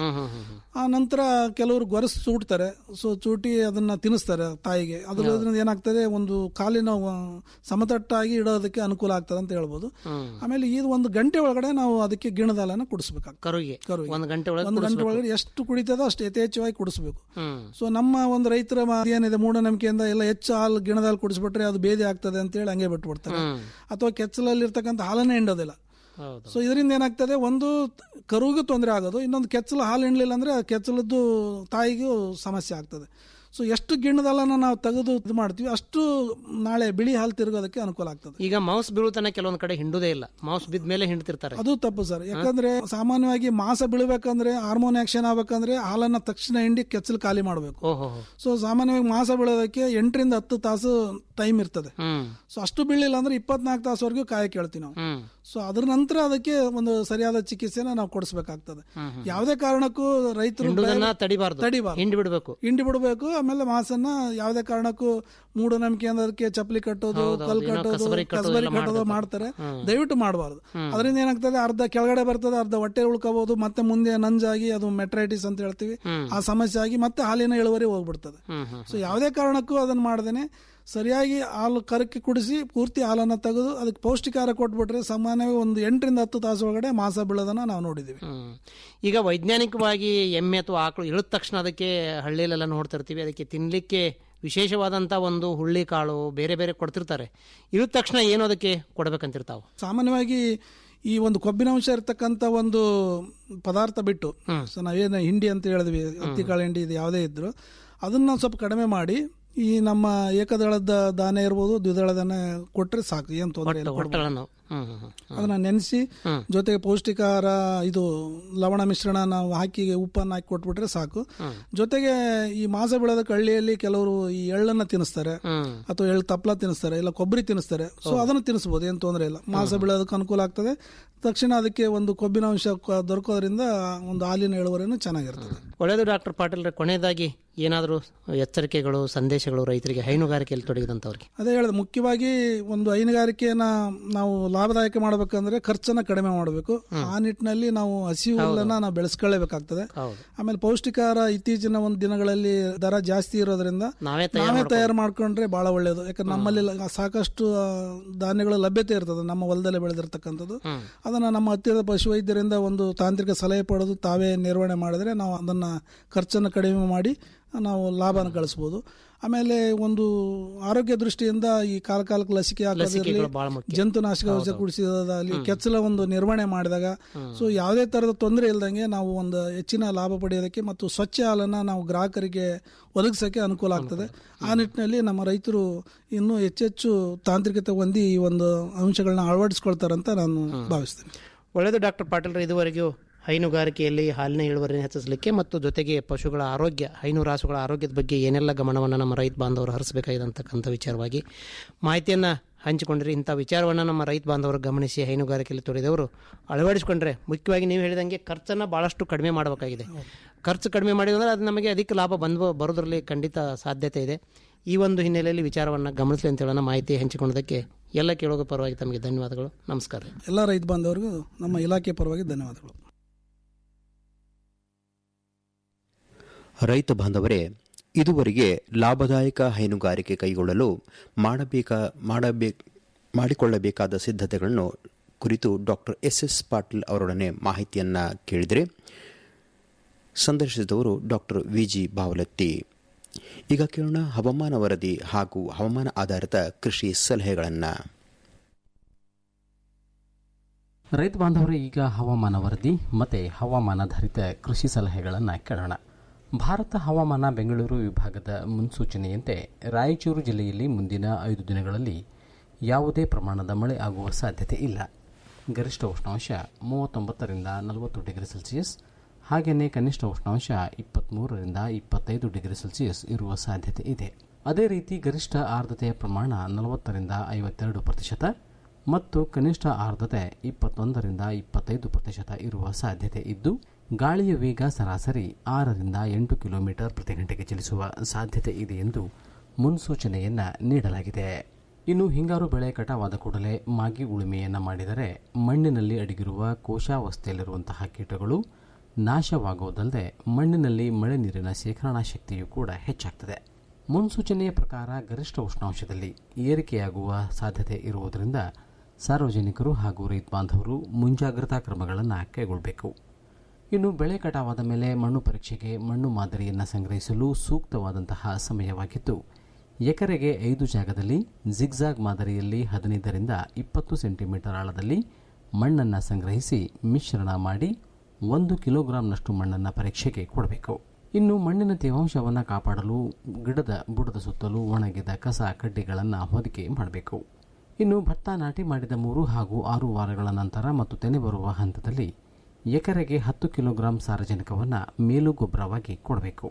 ಆ ನಂತರ ಕೆಲವರು ಗೊರಸು ಚೂಡ್ತಾರೆ ಸೊ ಚೂಟಿ ಅದನ್ನ ತಿನ್ನಿಸ್ತಾರೆ ತಾಯಿಗೆ ಅದರಿಂದ ಏನಾಗ್ತದೆ ಒಂದು ಕಾಲಿನ ಆ, ಸಮತಟ್ಟಾಗಿ ಇಡೋದಕ್ಕೆ ಅನುಕೂಲ ಆಗ್ತದೆ ಅಂತ ಹೇಳ್ಬೋದು ಆಮೇಲೆ ಇದು ಒಂದು ಗಂಟೆ ಒಳಗಡೆ ನಾವು ಅದಕ್ಕೆ ಗಿಣದಾಲನ ಕುಡಿಸ್ಬೇಕಾಗ್ತದೆ ಕರುಗೆ ಕರುವಿಗೆ. ಒಂದು ಗಂಟೆ ಒಳಗೆ ಒಂದು ಗಂಟೆ ಕುಡಿಸ್ಬೇಕು. ಒಳಗಡೆ ಎಷ್ಟು ಕುಡಿತದೋ ಅಷ್ಟು ಯಥೇಚ್ಛವಾಗಿ ಕುಡಿಸ್ಬೇಕು ಹ್ಮ್ ಸೊ ನಮ್ಮ ಒಂದು ರೈತರ ಮ- ಏನಿದೆ ಮೂಢನಂಬಿಕೆಯಿಂದ ಎಲ್ಲ ಹೆಚ್ಚು ಹಾಲು ಗಿಣದಲ್ಲಿ ಕುಡಿಸ್ಬಿಟ್ರೆ ಅದು ಬೇದಿ ಆಗ್ತದೆ ಅಂತೇಳಿ ಹಂಗೆ ಬಿಟ್ಬಿಡ್ತಾರೆ ಅಥವಾ ಕೆಚ್ಚಲಲ್ಲಿ ಇರ್ತಕ್ಕಂಥ ಹಾಲನ್ನೇ ಹಿಂಡೋದಿಲ್ಲ ಹೌದು ಸೊ ಇದರಿಂದ ಏನಾಗ್ತದೆ ಒಂದು ಕರುವಿಗೂ ತೊಂದರೆ ಆಗೋದು ಇನ್ನೊಂದು ಕೆಚ್ಚಲು ಹಾಲು ಹಿಂಡಲಿಲ್ಲ ಅಂದ್ರೆ ಆ ಕೆಚ್ಚಲದ್ದು ತಾಯಿಗೂ ಸಮಸ್ಯೆ ಆಗ್ತದೆ ಸೊ ಎಷ್ಟು ಗಿಣ್ಣದಲ್ಲನ್ನ ನಾವು ತೆಗೆದು ಇದು ಮಾಡ್ತೀವಿ ಅಷ್ಟು ನಾಳೆ ಬಿಳಿ ಹಾಲು ತಿರುಗೋದಕ್ಕೆ ಅನುಕೂಲ ಆಗ್ತದೆ ಈಗ ಮೌಸ್ ಬೀಳುತ್ತಾನೆ ಕೆಲವೊಂದ್ ಕಡೆ ಹಿಂಡುದೇ ಇಲ್ಲ ಮೌಸ್ ಬಿದ್ದ ಮೇಲೆ ಹಿಂಡ್ತಿರ್ತಾರೆ ಅದು ತಪ್ಪು ಸರ್ ಯಾಕಂದ್ರೆ ಸಾಮಾನ್ಯವಾಗಿ ಮಾಸ ಬೀಳ್ಬೇಕಂದ್ರೆ ಹಾರ್ಮೋನ್ ಆಕ್ಷನ್ ಆಗ್ಬೇಕಂದ್ರೆ ಹಾಲನ್ನ ತಕ್ಷಣ ಹಿಂಡಿ ಕೆಚ್ಚಲು ಖಾಲಿ ಮಾಡಬೇಕು ಓಹೋ ಸೊ ಸಾಮಾನ್ಯವಾಗಿ ಮಾಸ ಬೀಳೋದಕ್ಕೆ ಎಂಟರಿಂದ ಹತ್ತು ತಾಸು ಟೈಮ್ ಇರ್ತದೆ ಹ್ಮ್ ಸೊ ಅಷ್ಟು ಬೀಳಿಲ್ಲ ಅಂದ್ರೆ ಇಪ್ಪತ್ನಾಲ್ಕು ತಾಸುವರೆಗೂ ಕಾಯಕ್ಕೆ ಹೇಳ್ತೀವಿ ನಾವು ಹ್ಮ್ ಸೊ ಅದ್ರ ನಂತರ ಅದಕ್ಕೆ ಒಂದು ಸರಿಯಾದ ಚಿಕಿತ್ಸೆನ ನಾವು ಕೊಡಿಸ್ಬೇಕಾಗ್ತದೆ ಯಾವುದೇ ಕಾರಣಕ್ಕೂ ರೈತರು ಹಿಂಡುದನ್ನ ತಡಿಬಾರ್ದು ತಡಿಬಾರ್ದು. ಹಿಂಡಿ ಬಿಡ್ಬೇಕು ಹಿಂಡಿ ಬಿಡಬೇಕು ಆಮೇಲೆ ಮಾಸನ್ನ ಯಾವುದೇ ಕಾರಣಕ್ಕೂ ಮೂಢನಂಬಿಕೆ ಅಂದ್ರೆ ಅದಕ್ಕೆ ಚಪ್ಪಲಿ ಕಟ್ಟೋದು ಕಲ್ ಏನೋ ಕಟ್ಟೋದು ಕಸಬರಿ ಕಟ್ಟೋದು ಕಸಬರಿ ಎಲ್ಲ ಕಟ್ಟೋದು ಮಾಡ್ತಾರೆ ದಯವಿಟ್ಟು ಮಾಡಬಾರ್ದು ಅದರಿಂದ ಏನಾಗ್ತದೆ ಅರ್ಧ ಕೆಳಗಡೆ ಬರ್ತದೆ ಅರ್ಧ ಹೊಟ್ಟೆ ಉಳ್ಕೋಬಹುದು ಮತ್ತೆ ಮುಂದೆ ನಂಜಾಗಿ ಅದು ಮೆಟ್ರೈಟಿಸ್ ಅಂತ ಹೇಳ್ತೀವಿ ಆ ಸಮಸ್ಯೆ ಆಗಿ ಮತ್ತೆ ಹಾಲಿನ ಇಳುವರಿ ಹೋಗ್ಬಿಡ್ತದೆ ಹ್ಮ್ ಹ್ಮ್ ಸೊ ಯಾವುದೇ ಕಾರಣಕ್ಕೂ ಅದನ್ನ ಮಾಡ್ದೇನೆ ಸರಿಯಾಗಿ ಹಾಲು ಕರಕಿ ಕುಡಿಸಿ ಪೂರ್ತಿ ಹಾಲನ್ನ ತೆಗೆದು ಅದಕ್ಕೆ ಪೌಷ್ಟಿಕಾರ ಕೊಟ್ಬಿಟ್ರೆ ಸಾಮಾನ್ಯವಾಗಿ ಒಂದು ಎಂಟರಿಂದ ಹತ್ತು ತಾಸು ಒಳಗಡೆ ಮಾಸ ಬೀಳೋದನ್ನ ನಾವು ನೋಡಿದ್ದೀವಿ ಹ್ಮ್. ಈಗ ವೈಜ್ಞಾನಿಕವಾಗಿ ಎಮ್ಮೆ ಅಥವಾ ಆಕಳು ಇಳಿದ ತಕ್ಷಣ ಅದಕ್ಕೆ ಹಳ್ಳಿಯಲ್ಲೆಲ್ಲ ನೋಡ್ತಿರ್ತೀವಿ ಅದಕ್ಕೆ ತಿನ್ಲಿಕ್ಕೆ ವಿಶೇಷವಾದಂತ ಒಂದು ಹುಳ್ಳಿ ಕಾಳು ಬೇರೆ ಬೇರೆ ಕೊಡ್ತಿರ್ತಾರೆ ಇಳಿದ ತಕ್ಷಣ ಏನು ಅದಕ್ಕೆ ಕೊಡ್ಬೇಕಂತಿರ್ತಾವ ಸಾಮಾನ್ಯವಾಗಿ ಈ ಒಂದು ಕೊಬ್ಬಿನಾಂಶ ಇರ್ತಕ್ಕಂಥ ಒಂದು ಪದಾರ್ಥ ಬಿಟ್ಟು ಸೊ ನಾವೇನು ಹಿಂಡಿ ಅಂತ ಹೇಳಿದ್ವಿ ಹತ್ತಿಕಾಳು ಹಿಂಡಿ ಇದು ಯಾವುದೇ ಇದ್ರು ಅದನ್ನ ಸ್ವಲ್ಪ ಕಡಿಮೆ ಮಾಡಿ ಈ ನಮ್ಮ ಏಕದಳದ ದಾನೆ ಇರ್ಬೋದು ದ್ವಿದಳ ದಾನೆ ಕೊಟ್ರೆ ಸಾಕು ಏನು ತೊಂದರೆ ಇಲ್ಲ ಕೊಡ್ಬೋದು. ಹೊಟ್ಟೆಗಳನ್ನು ಹ್ಮ್ ಹ್ಮ್ ಹ್ಮ್. ಅದನ್ನ ನೆನೆಸಿ ಜೊತೆಗೆ ಪೌಷ್ಟಿಕಾರ ಇದು ಲವಣ ಮಿಶ್ರಣ ನಾವು ಹಾಕಿ ಉಪ್ಪನ್ನು ಹಾಕಿ ಕೊಟ್ಬಿಟ್ರೆ ಸಾಕು ಜೊತೆಗೆ ಈ ಮಾಸ ಬೆಳೆದಕ್ಕೆ ಹಳ್ಳಿಯಲ್ಲಿ ಕೆಲವರು ಈ ಎಳ್ಳನ್ನ ತಿನ್ನಿಸ್ತಾರೆ ಹ್ಮ್ ಅಥವಾ ಎಳ್ಳು ತಪ್ಪಲ ತಿನ್ನಿಸ್ತಾರೆ ಇಲ್ಲ ಕೊಬ್ಬರಿ ತಿನ್ನಿಸ್ತಾರೆ ಸೊ ಅದನ್ನು ತಿನ್ನಿಸ್ಬೋದು ಏನು ತೊಂದರೆ ಇಲ್ಲ ಮಾಸ ಬೆಳೆಯೋದಕ್ಕೆ ಅನುಕೂಲ ಆಗ್ತದೆ ತಕ್ಷಣ ಅದಕ್ಕೆ ಒಂದು ಕೊಬ್ಬಿನ ಅಂಶ ಕ- ದೊರಕೋದ್ರಿಂದ ಒಂದು ಹಾಲಿನ ಇಳುವರಿನೂ ಚೆನ್ನಾಗಿರ್ತದೆ ಒಳ್ಳೆಯದು ಡಾಕ್ಟರ್ ಪಾಟೀಲ್ ಕೊನೆಯದಾಗಿ ಏನಾದರೂ ಎಚ್ಚರಿಕೆಗಳು ಸಂದೇಶಗಳು ರೈತರಿಗೆ ಹೈನುಗಾರಿಕೆಯಲ್ಲಿ ತೊಡಗಿದಂಥವ್ರಿಗೆ ಅದೇ ಹೇಳಿದೆ ಮುಖ್ಯವಾಗಿ ಒಂದು ಹೈನುಗಾರಿಕೆಯನ್ನ ನಾವು ಲಾಭದಾಯಕ ಮಾಡಬೇಕಂದ್ರೆ ಖರ್ಚನ್ನ ಕಡಿಮೆ ಮಾಡಬೇಕು ಆ ನಿಟ್ಟಿನಲ್ಲಿ ನಾವು ಹಸಿ ಹುಲ್ಲನ್ನ ನಾವು ಬೆಳೆಸ್ಕೊಳ್ಳೇಬೇಕಾಗ್ತದೆ ಹೌದು ಆಮೇಲೆ ಪೌಷ್ಟಿಕಾರ ಇತ್ತೀಚಿನ ಒಂದು ದಿನಗಳಲ್ಲಿ ದರ ಜಾಸ್ತಿ ಇರೋದ್ರಿಂದ ನಾವೇ ನಾವೇ ತಯಾರು ಮಾಡ್ಕೊಂಡ್ರೆ ಬಹಳ ಒಳ್ಳೇದು ಯಾಕಂದ್ರೆ ನಮ್ಮಲ್ಲಿ ಲ- ಸಾಕಷ್ಟು ಆ, ಧಾನ್ಯಗಳ ಲಭ್ಯತೆ ಇರ್ತದೆ ನಮ್ಮ ಹೊಲದಲ್ಲೇ ಬೆಳೆದಿರ್ತಕ್ಕಂಥದ್ದು ಅದನ್ನ ನಮ್ಮ ಹತ್ತಿರದ ಪಶುವೈದ್ಯರಿಂದ ಒಂದು ತಾಂತ್ರಿಕ ಸಲಹೆ ಪಡೆದು ತಾವೇ ನಿರ್ವಹಣೆ ಮಾಡಿದ್ರೆ ನಾವು ಅದನ್ನ ಖರ್ಚನ್ನು ಕಡಿಮೆ ಮಾಡಿ ನಾವು ಲಾಭನ ಗಳಿಸ್ಬೋದು ಆಮೇಲೆ ಒಂದು ಆರೋಗ್ಯ ದೃಷ್ಟಿಯಿಂದ ಈ ಕಾಲ ಕಾಲಕ್ಕೆ ಲಸಿಕೆ ಹಾಕೋದಿರಲಿ ಲಸಿಕೆಗಳು ಬಹಳ ಮುಖ್ಯ ಜಂತುನಾಶಕ ಔಷಧ ಕುಡಿಸಿದಾಗಲಿ ಕೆಚ್ಚಲ ಒಂದು ನಿರ್ವಹಣೆ ಮಾಡಿದಾಗ ಸೊ ಯಾವುದೇ ತರದ ತೊಂದರೆ ಇಲ್ದಂಗೆ ನಾವು ಒಂದು ಹೆಚ್ಚಿನ ಲಾಭ ಪಡೆಯೋದಕ್ಕೆ ಮತ್ತು ಸ್ವಚ್ಛ ಹಾಲನ್ನ ನಾವು ಗ್ರಾಹಕರಿಗೆ ಒದಗಿಸೋಕೆ ಅನುಕೂಲ ಆಗ್ತದೆ ಆ ನಿಟ್ಟಿನಲ್ಲಿ ನಮ್ಮ ರೈತರು ಇನ್ನೂ ಹೆಚ್ಚೆಚ್ಚು ತಾಂತ್ರಿಕತೆ ಹೊಂದಿ ಈ ಒಂದು ಅಂಶಗಳನ್ನ ಅಳವಡಿಸ್ಕೊಳ್ತಾರಂತ ನಾನು ಭಾವಿಸ್ತೇನೆ ಒಳ್ಳೆಯದು ಡಾಕ್ಟರ್ ಪಾಟೀಲ್ ಇದುವರೆಗೂ ಹೈನುಗಾರಿಕೆಯಲ್ಲಿ ಹಾಲಿನ ಇಳುವರಿಯನ್ನು ಹೆಚ್ಚಿಸಲಿಕ್ಕೆ ಮತ್ತು ಜೊತೆಗೆ ಪಶುಗಳ ಆರೋಗ್ಯ ಹೈನು ರಾಸುಗಳ ಆರೋಗ್ಯದ ಬಗ್ಗೆ ಏನೆಲ್ಲ ಗಮನವನ್ನು ನಮ್ಮ ರೈತ ಬಾಂಧವರು ಹರಿಸಬೇಕಾಗಿದೆ ಅಂತಕ್ಕಂಥ ವಿಚಾರವಾಗಿ ಮಾಹಿತಿಯನ್ನು ಹಂಚಿಕೊಂಡ್ರೆ ಇಂಥ ವಿಚಾರವನ್ನು ನಮ್ಮ ರೈತ ಬಾಂಧವರು ಗಮನಿಸಿ ಹೈನುಗಾರಿಕೆಯಲ್ಲಿ ತೊಡೆದವರು ಅಳವಡಿಸಿಕೊಂಡ್ರೆ ಮುಖ್ಯವಾಗಿ ನೀವು ಹೇಳಿದಂಗೆ ಖರ್ಚನ್ನು ಭಾಳಷ್ಟು ಕಡಿಮೆ ಮಾಡಬೇಕಾಗಿದೆ ಖರ್ಚು ಕಡಿಮೆ ಮಾಡಿದ್ರೆ ಅದು ನಮಗೆ ಅಧಿಕ ಲಾಭ ಬಂದು ಬರೋದ್ರಲ್ಲಿ ಖಂಡಿತ ಸಾಧ್ಯತೆ ಇದೆ ಈ ಒಂದು ಹಿನ್ನೆಲೆಯಲ್ಲಿ ವಿಚಾರವನ್ನು ಗಮನಿಸಲಿ ಅಂತ ಹೇಳೋಣ ಮಾಹಿತಿ ಹಂಚಿಕೊಂಡದಕ್ಕೆ ಎಲ್ಲ ಕೇಳೋಗ ಪರವಾಗಿ ತಮಗೆ ಧನ್ಯವಾದಗಳು ನಮಸ್ಕಾರ ಎಲ್ಲ ರೈತ ಬಾಂಧವರಿಗೂ ನಮ್ಮ ಇಲಾಖೆ ಪರವಾಗಿ ಧನ್ಯವಾದಗಳು ರೈತ ಬಾಂಧವರೇ ಇದುವರೆಗೆ ಲಾಭದಾಯಕ ಹೈನುಗಾರಿಕೆ ಕೈಗೊಳ್ಳಲು ಮಾಡಬೇಕ ಮಾಡಬೇ ಮಾಡಿಕೊಳ್ಳಬೇಕಾದ ಸಿದ್ಧತೆಗಳನ್ನು ಕುರಿತು ಡಾಕ್ಟರ್ ಎಸ್ ಎಸ್ ಪಾಟೀಲ್ ಅವರೊಡನೆ ಮಾಹಿತಿಯನ್ನು ಕೇಳಿದರೆ ಸಂದರ್ಶಿಸಿದವರು ಡಾಕ್ಟರ್ ವಿ ಜಿ ಬಾವಲತ್ತಿ ಈಗ ಕೇಳೋಣ ಹವಾಮಾನ ವರದಿ ಹಾಗೂ ಹವಾಮಾನ ಆಧಾರಿತ ಕೃಷಿ ಸಲಹೆಗಳನ್ನು ರೈತ ಬಾಂಧವರು ಈಗ ಹವಾಮಾನ ವರದಿ ಮತ್ತು ಹವಾಮಾನಾಧಾರಿತ ಕೃಷಿ ಸಲಹೆಗಳನ್ನು ಕೇಳೋಣ ಭಾರತ ಹವಾಮಾನ ಬೆಂಗಳೂರು ವಿಭಾಗದ ಮುನ್ಸೂಚನೆಯಂತೆ ರಾಯಚೂರು ಜಿಲ್ಲೆಯಲ್ಲಿ ಮುಂದಿನ ಐದು ದಿನಗಳಲ್ಲಿ ಯಾವುದೇ ಪ್ರಮಾಣದ ಮಳೆ ಆಗುವ ಸಾಧ್ಯತೆ ಇಲ್ಲ ಗರಿಷ್ಠ ಉಷ್ಣಾಂಶ ಮೂವತ್ತೊಂಬತ್ತರಿಂದ ನಲವತ್ತು ಡಿಗ್ರಿ ಸೆಲ್ಸಿಯಸ್ ಹಾಗೆಯೇ ಕನಿಷ್ಠ ಉಷ್ಣಾಂಶ ಇಪ್ಪತ್ತ್ಮೂರರಿಂದ ಇಪ್ಪತ್ತೈದು ಡಿಗ್ರಿ ಸೆಲ್ಸಿಯಸ್ ಇರುವ ಸಾಧ್ಯತೆ ಇದೆ ಅದೇ ರೀತಿ ಗರಿಷ್ಠ ಆರ್ದ್ರತೆಯ ಪ್ರಮಾಣ ನಲವತ್ತರಿಂದ ಐವತ್ತೆರಡು ಪ್ರತಿಶತ ಮತ್ತು ಕನಿಷ್ಠ ಆರ್ದ್ರತೆ ಇಪ್ಪತ್ತೊಂದರಿಂದ ಇಪ್ಪತ್ತೈದು ಪ್ರತಿಶತ ಇರುವ ಸಾಧ್ಯತೆ ಇದ್ದು ಗಾಳಿಯ ವೇಗ ಸರಾಸರಿ ಆರರಿಂದ ಎಂಟು ಕಿಲೋಮೀಟರ್ ಪ್ರತಿ ಗಂಟೆಗೆ ಚಲಿಸುವ ಸಾಧ್ಯತೆ ಇದೆ ಎಂದು ಮುನ್ಸೂಚನೆಯನ್ನ ನೀಡಲಾಗಿದೆ ಇನ್ನು ಹಿಂಗಾರು ಬೆಳೆ ಕಟಾವಾದ ಕೂಡಲೇ ಮಾಗಿ ಉಳುಮೆಯನ್ನು ಮಾಡಿದರೆ ಮಣ್ಣಿನಲ್ಲಿ ಅಡಗಿರುವ ಕೋಶಾವಸ್ಥೆಯಲ್ಲಿರುವಂತಹ ಕೀಟಗಳು ನಾಶವಾಗುವುದಲ್ಲದೆ ಮಣ್ಣಿನಲ್ಲಿ ಮಳೆ ನೀರಿನ ಶೇಖರಣಾ ಶಕ್ತಿಯೂ ಕೂಡ ಹೆಚ್ಚಾಗ್ತದೆ ಮುನ್ಸೂಚನೆಯ ಪ್ರಕಾರ ಗರಿಷ್ಠ ಉಷ್ಣಾಂಶದಲ್ಲಿ ಏರಿಕೆಯಾಗುವ ಸಾಧ್ಯತೆ ಇರುವುದರಿಂದ ಸಾರ್ವಜನಿಕರು ಹಾಗೂ ರೈತ ಬಾಂಧವರು ಮುಂಜಾಗ್ರತಾ ಕ್ರಮಗಳನ್ನು ಕೈಗೊಳ್ಳಬೇಕು ಇನ್ನು ಬೆಳೆ ಕಟಾವಾದ ಮೇಲೆ ಮಣ್ಣು ಪರೀಕ್ಷೆಗೆ ಮಣ್ಣು ಮಾದರಿಯನ್ನು ಸಂಗ್ರಹಿಸಲು ಸೂಕ್ತವಾದಂತಹ ಸಮಯವಾಗಿದ್ದು ಎಕರೆಗೆ ಐದು ಜಾಗದಲ್ಲಿ ಜಿಗ್ಜಾಗ್ ಮಾದರಿಯಲ್ಲಿ ಹದಿನೈದರಿಂದ ಇಪ್ಪತ್ತು ಸೆಂಟಿಮೀಟರ್ ಆಳದಲ್ಲಿ ಮಣ್ಣನ್ನು ಸಂಗ್ರಹಿಸಿ ಮಿಶ್ರಣ ಮಾಡಿ ಒಂದು ಕಿಲೋಗ್ರಾಂನಷ್ಟು ಮಣ್ಣನ್ನು ಪರೀಕ್ಷೆಗೆ ಕೊಡಬೇಕು ಇನ್ನು ಮಣ್ಣಿನ ತೇವಾಂಶವನ್ನು ಕಾಪಾಡಲು ಗಿಡದ ಬುಡದ ಸುತ್ತಲೂ ಒಣಗಿದ ಕಸ ಕಡ್ಡಿಗಳನ್ನು ಹೊದಿಕೆ ಮಾಡಬೇಕು ಇನ್ನು ಭತ್ತ ನಾಟಿ ಮಾಡಿದ ಮೂರು ಹಾಗೂ ಆರು ವಾರಗಳ ನಂತರ ಮತ್ತು ತೆನೆ ಬರುವ ಹಂತದಲ್ಲಿ ಎಕರೆಗೆ ಹತ್ತು ಕಿಲೋಗ್ರಾಂ ಸಾರಜನಕವನ್ನು ಮೇಲು ಗೊಬ್ಬರವಾಗಿ ಕೊಡಬೇಕು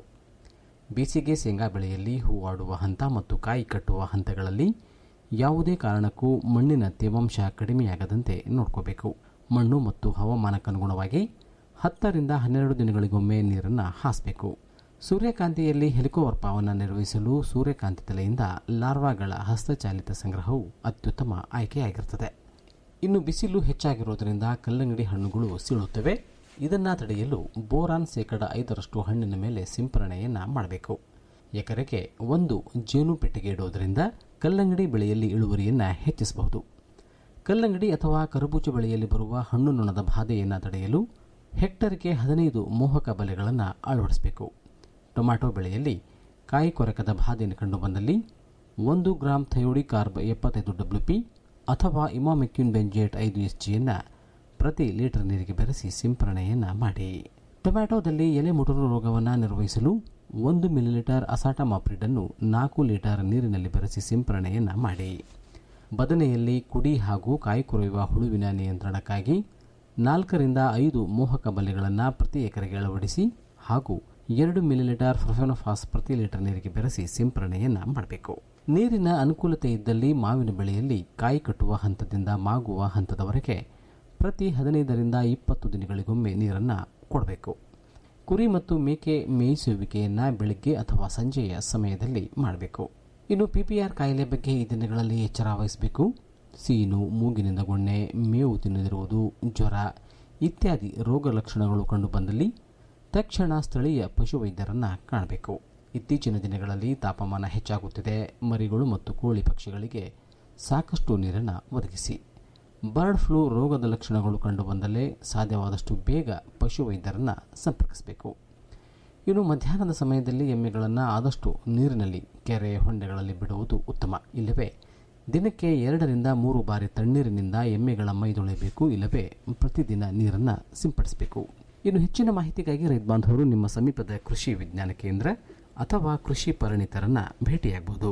ಬೇಸಿಗೆ ಶೇಂಗಾ ಬೆಳೆಯಲ್ಲಿ ಹೂವಾಡುವ ಹಂತ ಮತ್ತು ಕಾಯಿ ಕಟ್ಟುವ ಹಂತಗಳಲ್ಲಿ ಯಾವುದೇ ಕಾರಣಕ್ಕೂ ಮಣ್ಣಿನ ತೇವಾಂಶ ಕಡಿಮೆಯಾಗದಂತೆ ನೋಡ್ಕೋಬೇಕು ಮಣ್ಣು ಮತ್ತು ಹವಾಮಾನಕ್ಕನುಗುಣವಾಗಿ ಹತ್ತರಿಂದ ಹನ್ನೆರಡು ದಿನಗಳಿಗೊಮ್ಮೆ ನೀರನ್ನು ಹಾಸಬೇಕು ಸೂರ್ಯಕಾಂತಿಯಲ್ಲಿ ಹೆಲಿಕೋವರ್ಪವನ್ನು ನಿರ್ವಹಿಸಲು ಸೂರ್ಯಕಾಂತಿ ತಲೆಯಿಂದ ಲಾರ್ವಾಗಳ ಹಸ್ತಚಾಲಿತ ಸಂಗ್ರಹವು ಅತ್ಯುತ್ತಮ ಆಯ್ಕೆಯಾಗಿರುತ್ತದೆ ಇನ್ನು ಬಿಸಿಲು ಹೆಚ್ಚಾಗಿರೋದರಿಂದ ಕಲ್ಲಂಗಡಿ ಹಣ್ಣುಗಳು ಸೀಳುತ್ತವೆ ಇದನ್ನು ತಡೆಯಲು ಬೋರಾನ್ ಶೇಕಡ ಐದರಷ್ಟು ಹಣ್ಣಿನ ಮೇಲೆ ಸಿಂಪರಣೆಯನ್ನು ಮಾಡಬೇಕು ಎಕರೆಗೆ ಒಂದು ಜೇನು ಪೆಟ್ಟಿಗೆ ಇಡುವುದರಿಂದ ಕಲ್ಲಂಗಡಿ ಬೆಳೆಯಲ್ಲಿ ಇಳುವರಿಯನ್ನು ಹೆಚ್ಚಿಸಬಹುದು ಕಲ್ಲಂಗಡಿ ಅಥವಾ ಕರಬೂಜ ಬೆಳೆಯಲ್ಲಿ ಬರುವ ಹಣ್ಣು ನೊಣದ ಬಾಧೆಯನ್ನು ತಡೆಯಲು ಹೆಕ್ಟರ್ಗೆ ಹದಿನೈದು ಮೋಹಕ ಬಲೆಗಳನ್ನು ಅಳವಡಿಸಬೇಕು ಟೊಮ್ಯಾಟೊ ಬೆಳೆಯಲ್ಲಿ ಕಾಯಿ ಕೊರಕದ ಬಾಧೆಯನ್ನು ಕಂಡುಬಂದಲ್ಲಿ ಒಂದು ಗ್ರಾಂ ಥಯೋಡಿ ಕಾರ್ಬ್ ಎಪ್ಪತ್ತೈದು ಡಬ್ಲ್ಯೂ ಪಿ ಅಥವಾ ಇಮಾಮೆಕ್ಯೂನ್ ಬೆಂಜೇಟ್ ಐದು ಎಸ್ ಜಿಯನ್ನು ಪ್ರತಿ ಲೀಟರ್ ನೀರಿಗೆ ಬೆರೆಸಿ ಸಿಂಪರಣೆಯನ್ನು ಮಾಡಿ ಟೊಮ್ಯಾಟೊದಲ್ಲಿ ಎಲೆ ಮುಟುರು ರೋಗವನ್ನು ನಿರ್ವಹಿಸಲು ಒಂದು ಮಿಲಿಲೀಟರ್ ಅಸಾಟಮಾಪ್ರಿಡನ್ನು ನಾಲ್ಕು ಲೀಟರ್ ನೀರಿನಲ್ಲಿ ಬೆರೆಸಿ ಸಿಂಪರಣೆಯನ್ನು ಮಾಡಿ ಬದನೆಯಲ್ಲಿ ಕುಡಿ ಹಾಗೂ ಕಾಯಿ ಕೊರೆಯುವ ಹುಳುವಿನ ನಿಯಂತ್ರಣಕ್ಕಾಗಿ ನಾಲ್ಕರಿಂದ ಐದು ಮೋಹಕ ಬಲೆಗಳನ್ನು ಪ್ರತಿ ಎಕರೆಗೆ ಅಳವಡಿಸಿ ಹಾಗೂ ಎರಡು ಮಿಲಿಲೀಟರ್ ಫ್ರೊಫೆನೋಫಾಸ್ ಪ್ರತಿ ಲೀಟರ್ ನೀರಿಗೆ ಬೆರೆಸಿ ಸಿಂಪರಣೆಯನ್ನು ಮಾಡಬೇಕು ನೀರಿನ ಅನುಕೂಲತೆ ಇದ್ದಲ್ಲಿ ಮಾವಿನ ಬೆಳೆಯಲ್ಲಿ ಕಾಯಿ ಕಟ್ಟುವ ಹಂತದಿಂದ ಮಾಗುವ ಹಂತದವರೆಗೆ ಪ್ರತಿ ಹದಿನೈದರಿಂದ ಇಪ್ಪತ್ತು ದಿನಗಳಿಗೊಮ್ಮೆ ನೀರನ್ನು ಕೊಡಬೇಕು ಕುರಿ ಮತ್ತು ಮೇಕೆ ಮೇಯಿಸುವಿಕೆಯನ್ನು ಬೆಳಗ್ಗೆ ಅಥವಾ ಸಂಜೆಯ ಸಮಯದಲ್ಲಿ ಮಾಡಬೇಕು ಇನ್ನು ಪಿಪಿಆರ್ ಕಾಯಿಲೆ ಬಗ್ಗೆ ಈ ದಿನಗಳಲ್ಲಿ ಎಚ್ಚರ ವಹಿಸಬೇಕು ಸೀನು ಮೂಗಿನಿಂದ ಗೊಣ್ಣೆ ಮೇವು ತಿನ್ನದಿರುವುದು ಜ್ವರ ಇತ್ಯಾದಿ ರೋಗ ಲಕ್ಷಣಗಳು ಕಂಡುಬಂದಲ್ಲಿ ತಕ್ಷಣ ಸ್ಥಳೀಯ ಪಶುವೈದ್ಯರನ್ನು ಕಾಣಬೇಕು ಇತ್ತೀಚಿನ ದಿನಗಳಲ್ಲಿ ತಾಪಮಾನ ಹೆಚ್ಚಾಗುತ್ತಿದೆ ಮರಿಗಳು ಮತ್ತು ಕೋಳಿ ಪಕ್ಷಿಗಳಿಗೆ ಸಾಕಷ್ಟು ನೀರನ್ನು ಒದಗಿಸಿ ಬರ್ಡ್ ಫ್ಲೂ ರೋಗದ ಲಕ್ಷಣಗಳು ಕಂಡುಬಂದಲ್ಲೇ ಸಾಧ್ಯವಾದಷ್ಟು ಬೇಗ ಪಶುವೈದ್ಯರನ್ನು ಸಂಪರ್ಕಿಸಬೇಕು ಇನ್ನು ಮಧ್ಯಾಹ್ನದ ಸಮಯದಲ್ಲಿ ಎಮ್ಮೆಗಳನ್ನು ಆದಷ್ಟು ನೀರಿನಲ್ಲಿ ಕೆರೆ ಹೊಂಡೆಗಳಲ್ಲಿ ಬಿಡುವುದು ಉತ್ತಮ ಇಲ್ಲವೇ ದಿನಕ್ಕೆ ಎರಡರಿಂದ ಮೂರು ಬಾರಿ ತಣ್ಣೀರಿನಿಂದ ಎಮ್ಮೆಗಳ ಮೈ ತೊಳೆಯಬೇಕು ಇಲ್ಲವೇ ಪ್ರತಿದಿನ ನೀರನ್ನು ಸಿಂಪಡಿಸಬೇಕು ಇನ್ನು ಹೆಚ್ಚಿನ ಮಾಹಿತಿಗಾಗಿ ರೈತ ಬಾಂಧವರು ನಿಮ್ಮ ಸಮೀಪದ ಕೃಷಿ ವಿಜ್ಞಾನ ಕೇಂದ್ರ ಅಥವಾ ಕೃಷಿ ಪರಿಣಿತರನ್ನ ಭೇಟಿಯಾಗಬಹುದು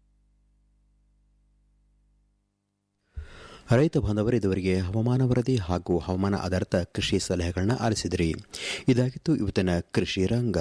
ರೈತ ಬಾಂಧವರು ಇದುವರೆಗೆ ಹವಾಮಾನ ವರದಿ ಹಾಗೂ ಹವಾಮಾನ ಆಧಾರಿತ ಕೃಷಿ ಸಲಹೆಗಳನ್ನ ಆಲಿಸಿದ್ರಿ ಇದಾಗಿತ್ತು ಇವತ್ತಿನ ಕೃಷಿ ರಂಗ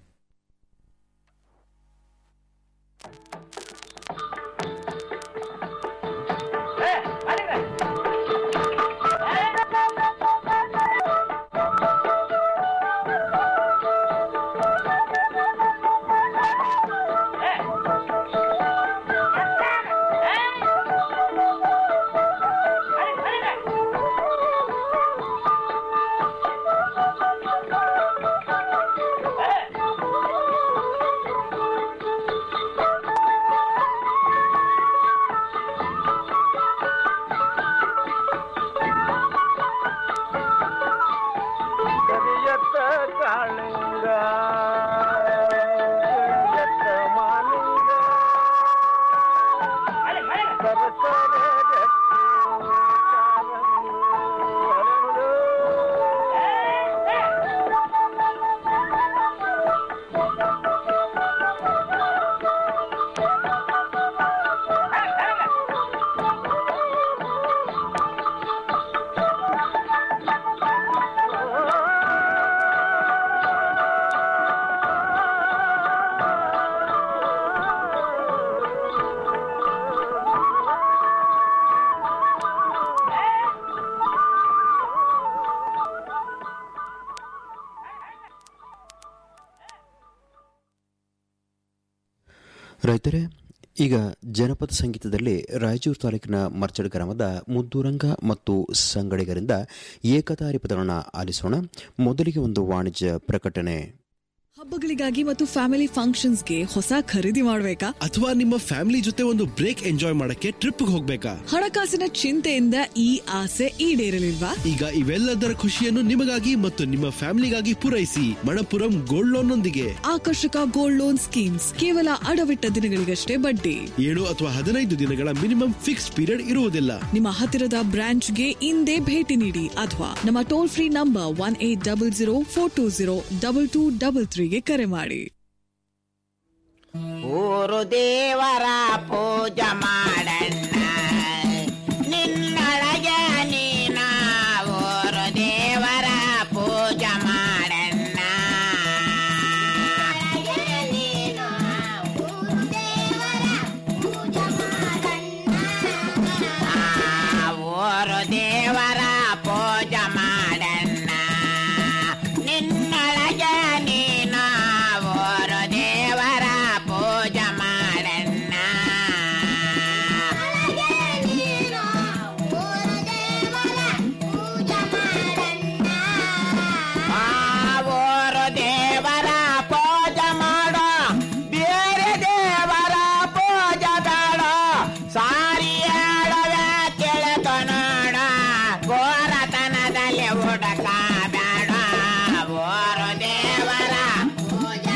ಕರಿಯತ್ತ ಕಾಳಿಂಗ ಕರಿಯತ್ತ ಮಾಲಿಂಗ ಸರಸರ ರಕ್ತಿ ಕಾರಂಗು ಹರಳು. ರೈತರೇ ಈಗ ಜನಪದ ಸಂಗೀತದಲ್ಲಿ ರಾಯಚೂರು ತಾಲೂಕಿನ ಮರ್ಚಡ್ ಗ್ರಾಮದ ಮುದ್ದೂರಂಗ ಮತ್ತು ಸಂಗಡಿಗರಿಂದ ಏಕತಾರಿ ಪದಗಳನ್ನು ಆಲಿಸೋಣ ಮೊದಲಿಗೆ ಒಂದು ವಾಣಿಜ್ಯ ಪ್ರಕಟಣೆ ಹಬ್ಬಗಳಿಗಾಗಿ ಮತ್ತು ಫ್ಯಾಮಿಲಿ ಫಂಕ್ಷನ್ಸ್ಗೆ ಹೊಸ ಖರೀದಿ ಮಾಡಬೇಕಾ ಅಥವಾ ನಿಮ್ಮ ಫ್ಯಾಮಿಲಿ ಜೊತೆ ಒಂದು ಬ್ರೇಕ್ ಎಂಜಾಯ್ ಮಾಡಕ್ಕೆ ಟ್ರಿಪ್ ಹೋಗ್ಬೇಕಾ ಹಣಕಾಸಿನ ಚಿಂತೆಯಿಂದ ಈ ಆಸೆ ಈಡೇರಲಿಲ್ವಾ ಈಗ ಇವೆಲ್ಲದರ ಖುಷಿಯನ್ನು ನಿಮಗಾಗಿ ಮತ್ತು ನಿಮ್ಮ ಫ್ಯಾಮಿಲಿಗಾಗಿ ಪೂರೈಸಿ ಮಣಪುರಂ ಗೋಲ್ಡ್ ಲೋನ್ ನೊಂದಿಗೆ ಆಕರ್ಷಕ ಗೋಲ್ಡ್ ಲೋನ್ ಸ್ಕೀಮ್ಸ್ ಕೇವಲ ಅಡವಿಟ್ಟ ದಿನಗಳಿಗಷ್ಟೇ ಬಡ್ಡಿ ಏಳು ಅಥವಾ ಹದಿನೈದು ದಿನಗಳ ಮಿನಿಮಮ್ ಫಿಕ್ಸ್ಡ್ ಪೀರಿಯಡ್ ಇರುವುದಿಲ್ಲ ನಿಮ್ಮ ಹತ್ತಿರದ ಬ್ರಾಂಚ್ಗೆ ಇಂದೇ ಭೇಟಿ ನೀಡಿ ಅಥವಾ ನಮ್ಮ toll free number one eight double zero four two zero double two double ತ್ರೀಗೆ ಕರೆ ಮಾಡಿ ಊರು ದೇವರ ಪೂಜೆ ಮಾಡಣ್ಣ ನಿನ್ನೊಳಗೆ ನೀನ ಊರು ದೇವರ ಪೂಜೆ ಮಾಡಣ್ಣ ಆ, ಊರು ದೇವರ ಪೂಜೆ ಮಾಡಣ್ಣ ನಿನ್ನೊಳಗೆ ನೀನ ಊರು ದೇವರ ಪೂಜೆ ಮಾಡಣ್ಣ ಆ ಊರು ದೇವರ ಪೂಜೆ ಮಾಡೋ ಬೇರೆ ದೇವರ ಪೂಜೆ ಬೇಡ ಸಾರಿ ಹೇಳವೆ ತಿಳ್ಕೊ ನೋಡ ಗೋರತನದಲ್ಲಿ ಹುಡುಕ ಬೇಡ ಊರು ದೇವರ ಪೂಜೆ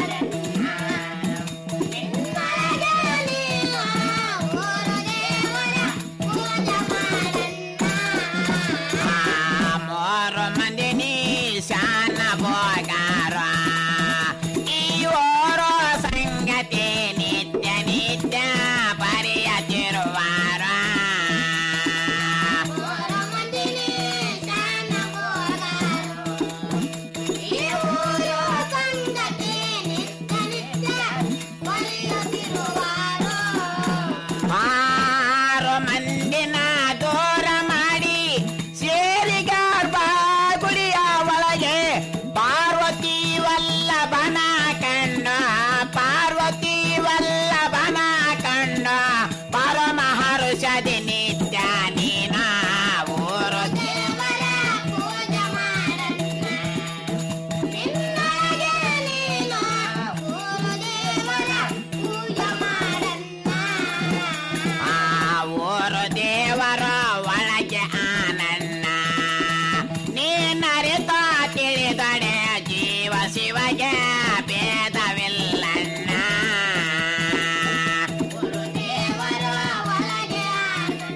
ಮೂರು ಮಂದಿ ನೀ ಶಾನ ಹೋಗಾರ ಈ ಓರೋ ಸಂಗತಿ ನಿತ್ಯ ನಿತ್ಯ ಪರಿಯತಿರುವಾರ ಆರು ಮಂದಿನ ದೂರ ಮಾಡಿ ಸೇರಿಗಾರ್ಬ ಗುಡಿಯ ಒಳಗೆ ಪಾರ್ವತಿ ವಲ್ಲಭನ ಕಂಡ ಪಾರ್ವತಿ ವಲ್ಲಭನ ಕಂಡ ಪರಮಹರ್ಷದಿ ನಿತ್ಯ ನೀನ ಊರು ದೇವರ ಪೂಜೆ ಆ ಊರು ದೇವರ ಒಳಗೆ ಆನನ್ನ ನೀನರಿತ ತಿಳಿದಡೆ ಜೀವ ಶಿವಗೆ ಭೇದವಿಲ್ಲಣ್ಣ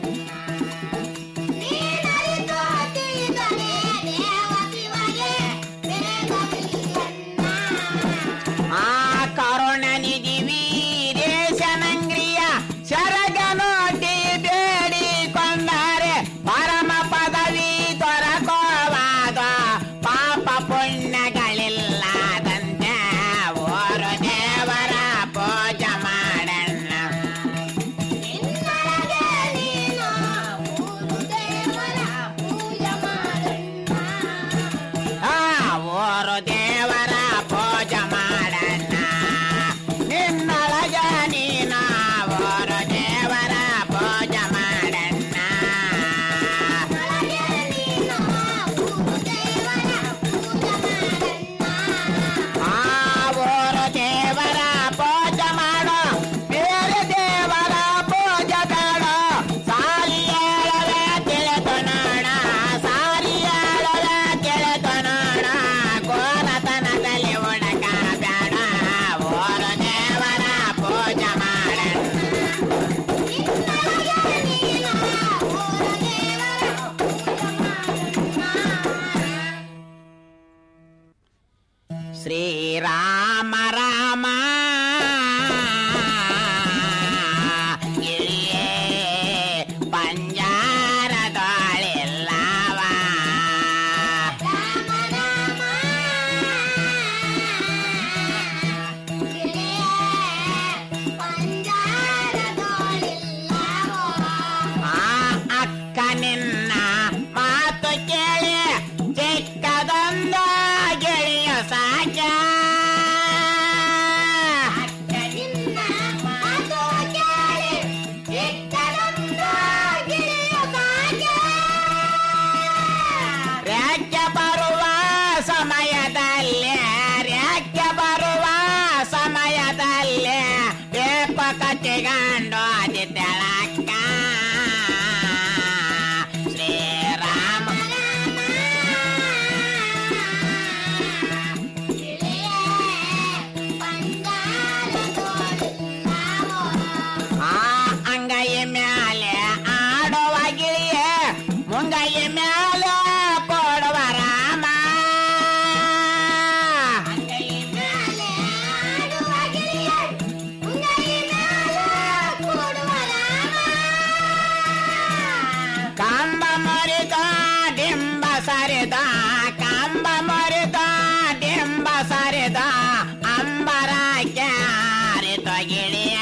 ಹರಿದ ಕಂಬ ಮರಿದ ಡಿಂಬ ಸರಿದ ಅಂಬರ ಕ್ಯಾರಿತ ಗಿಳಿಯ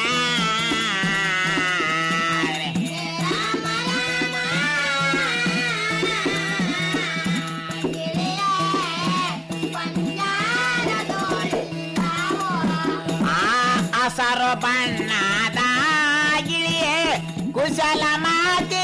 ಆ ಹಸರು ಬಣ್ಣದ ಗಿಳಿಯೇ ಕುಶಲ ಮಾತೆ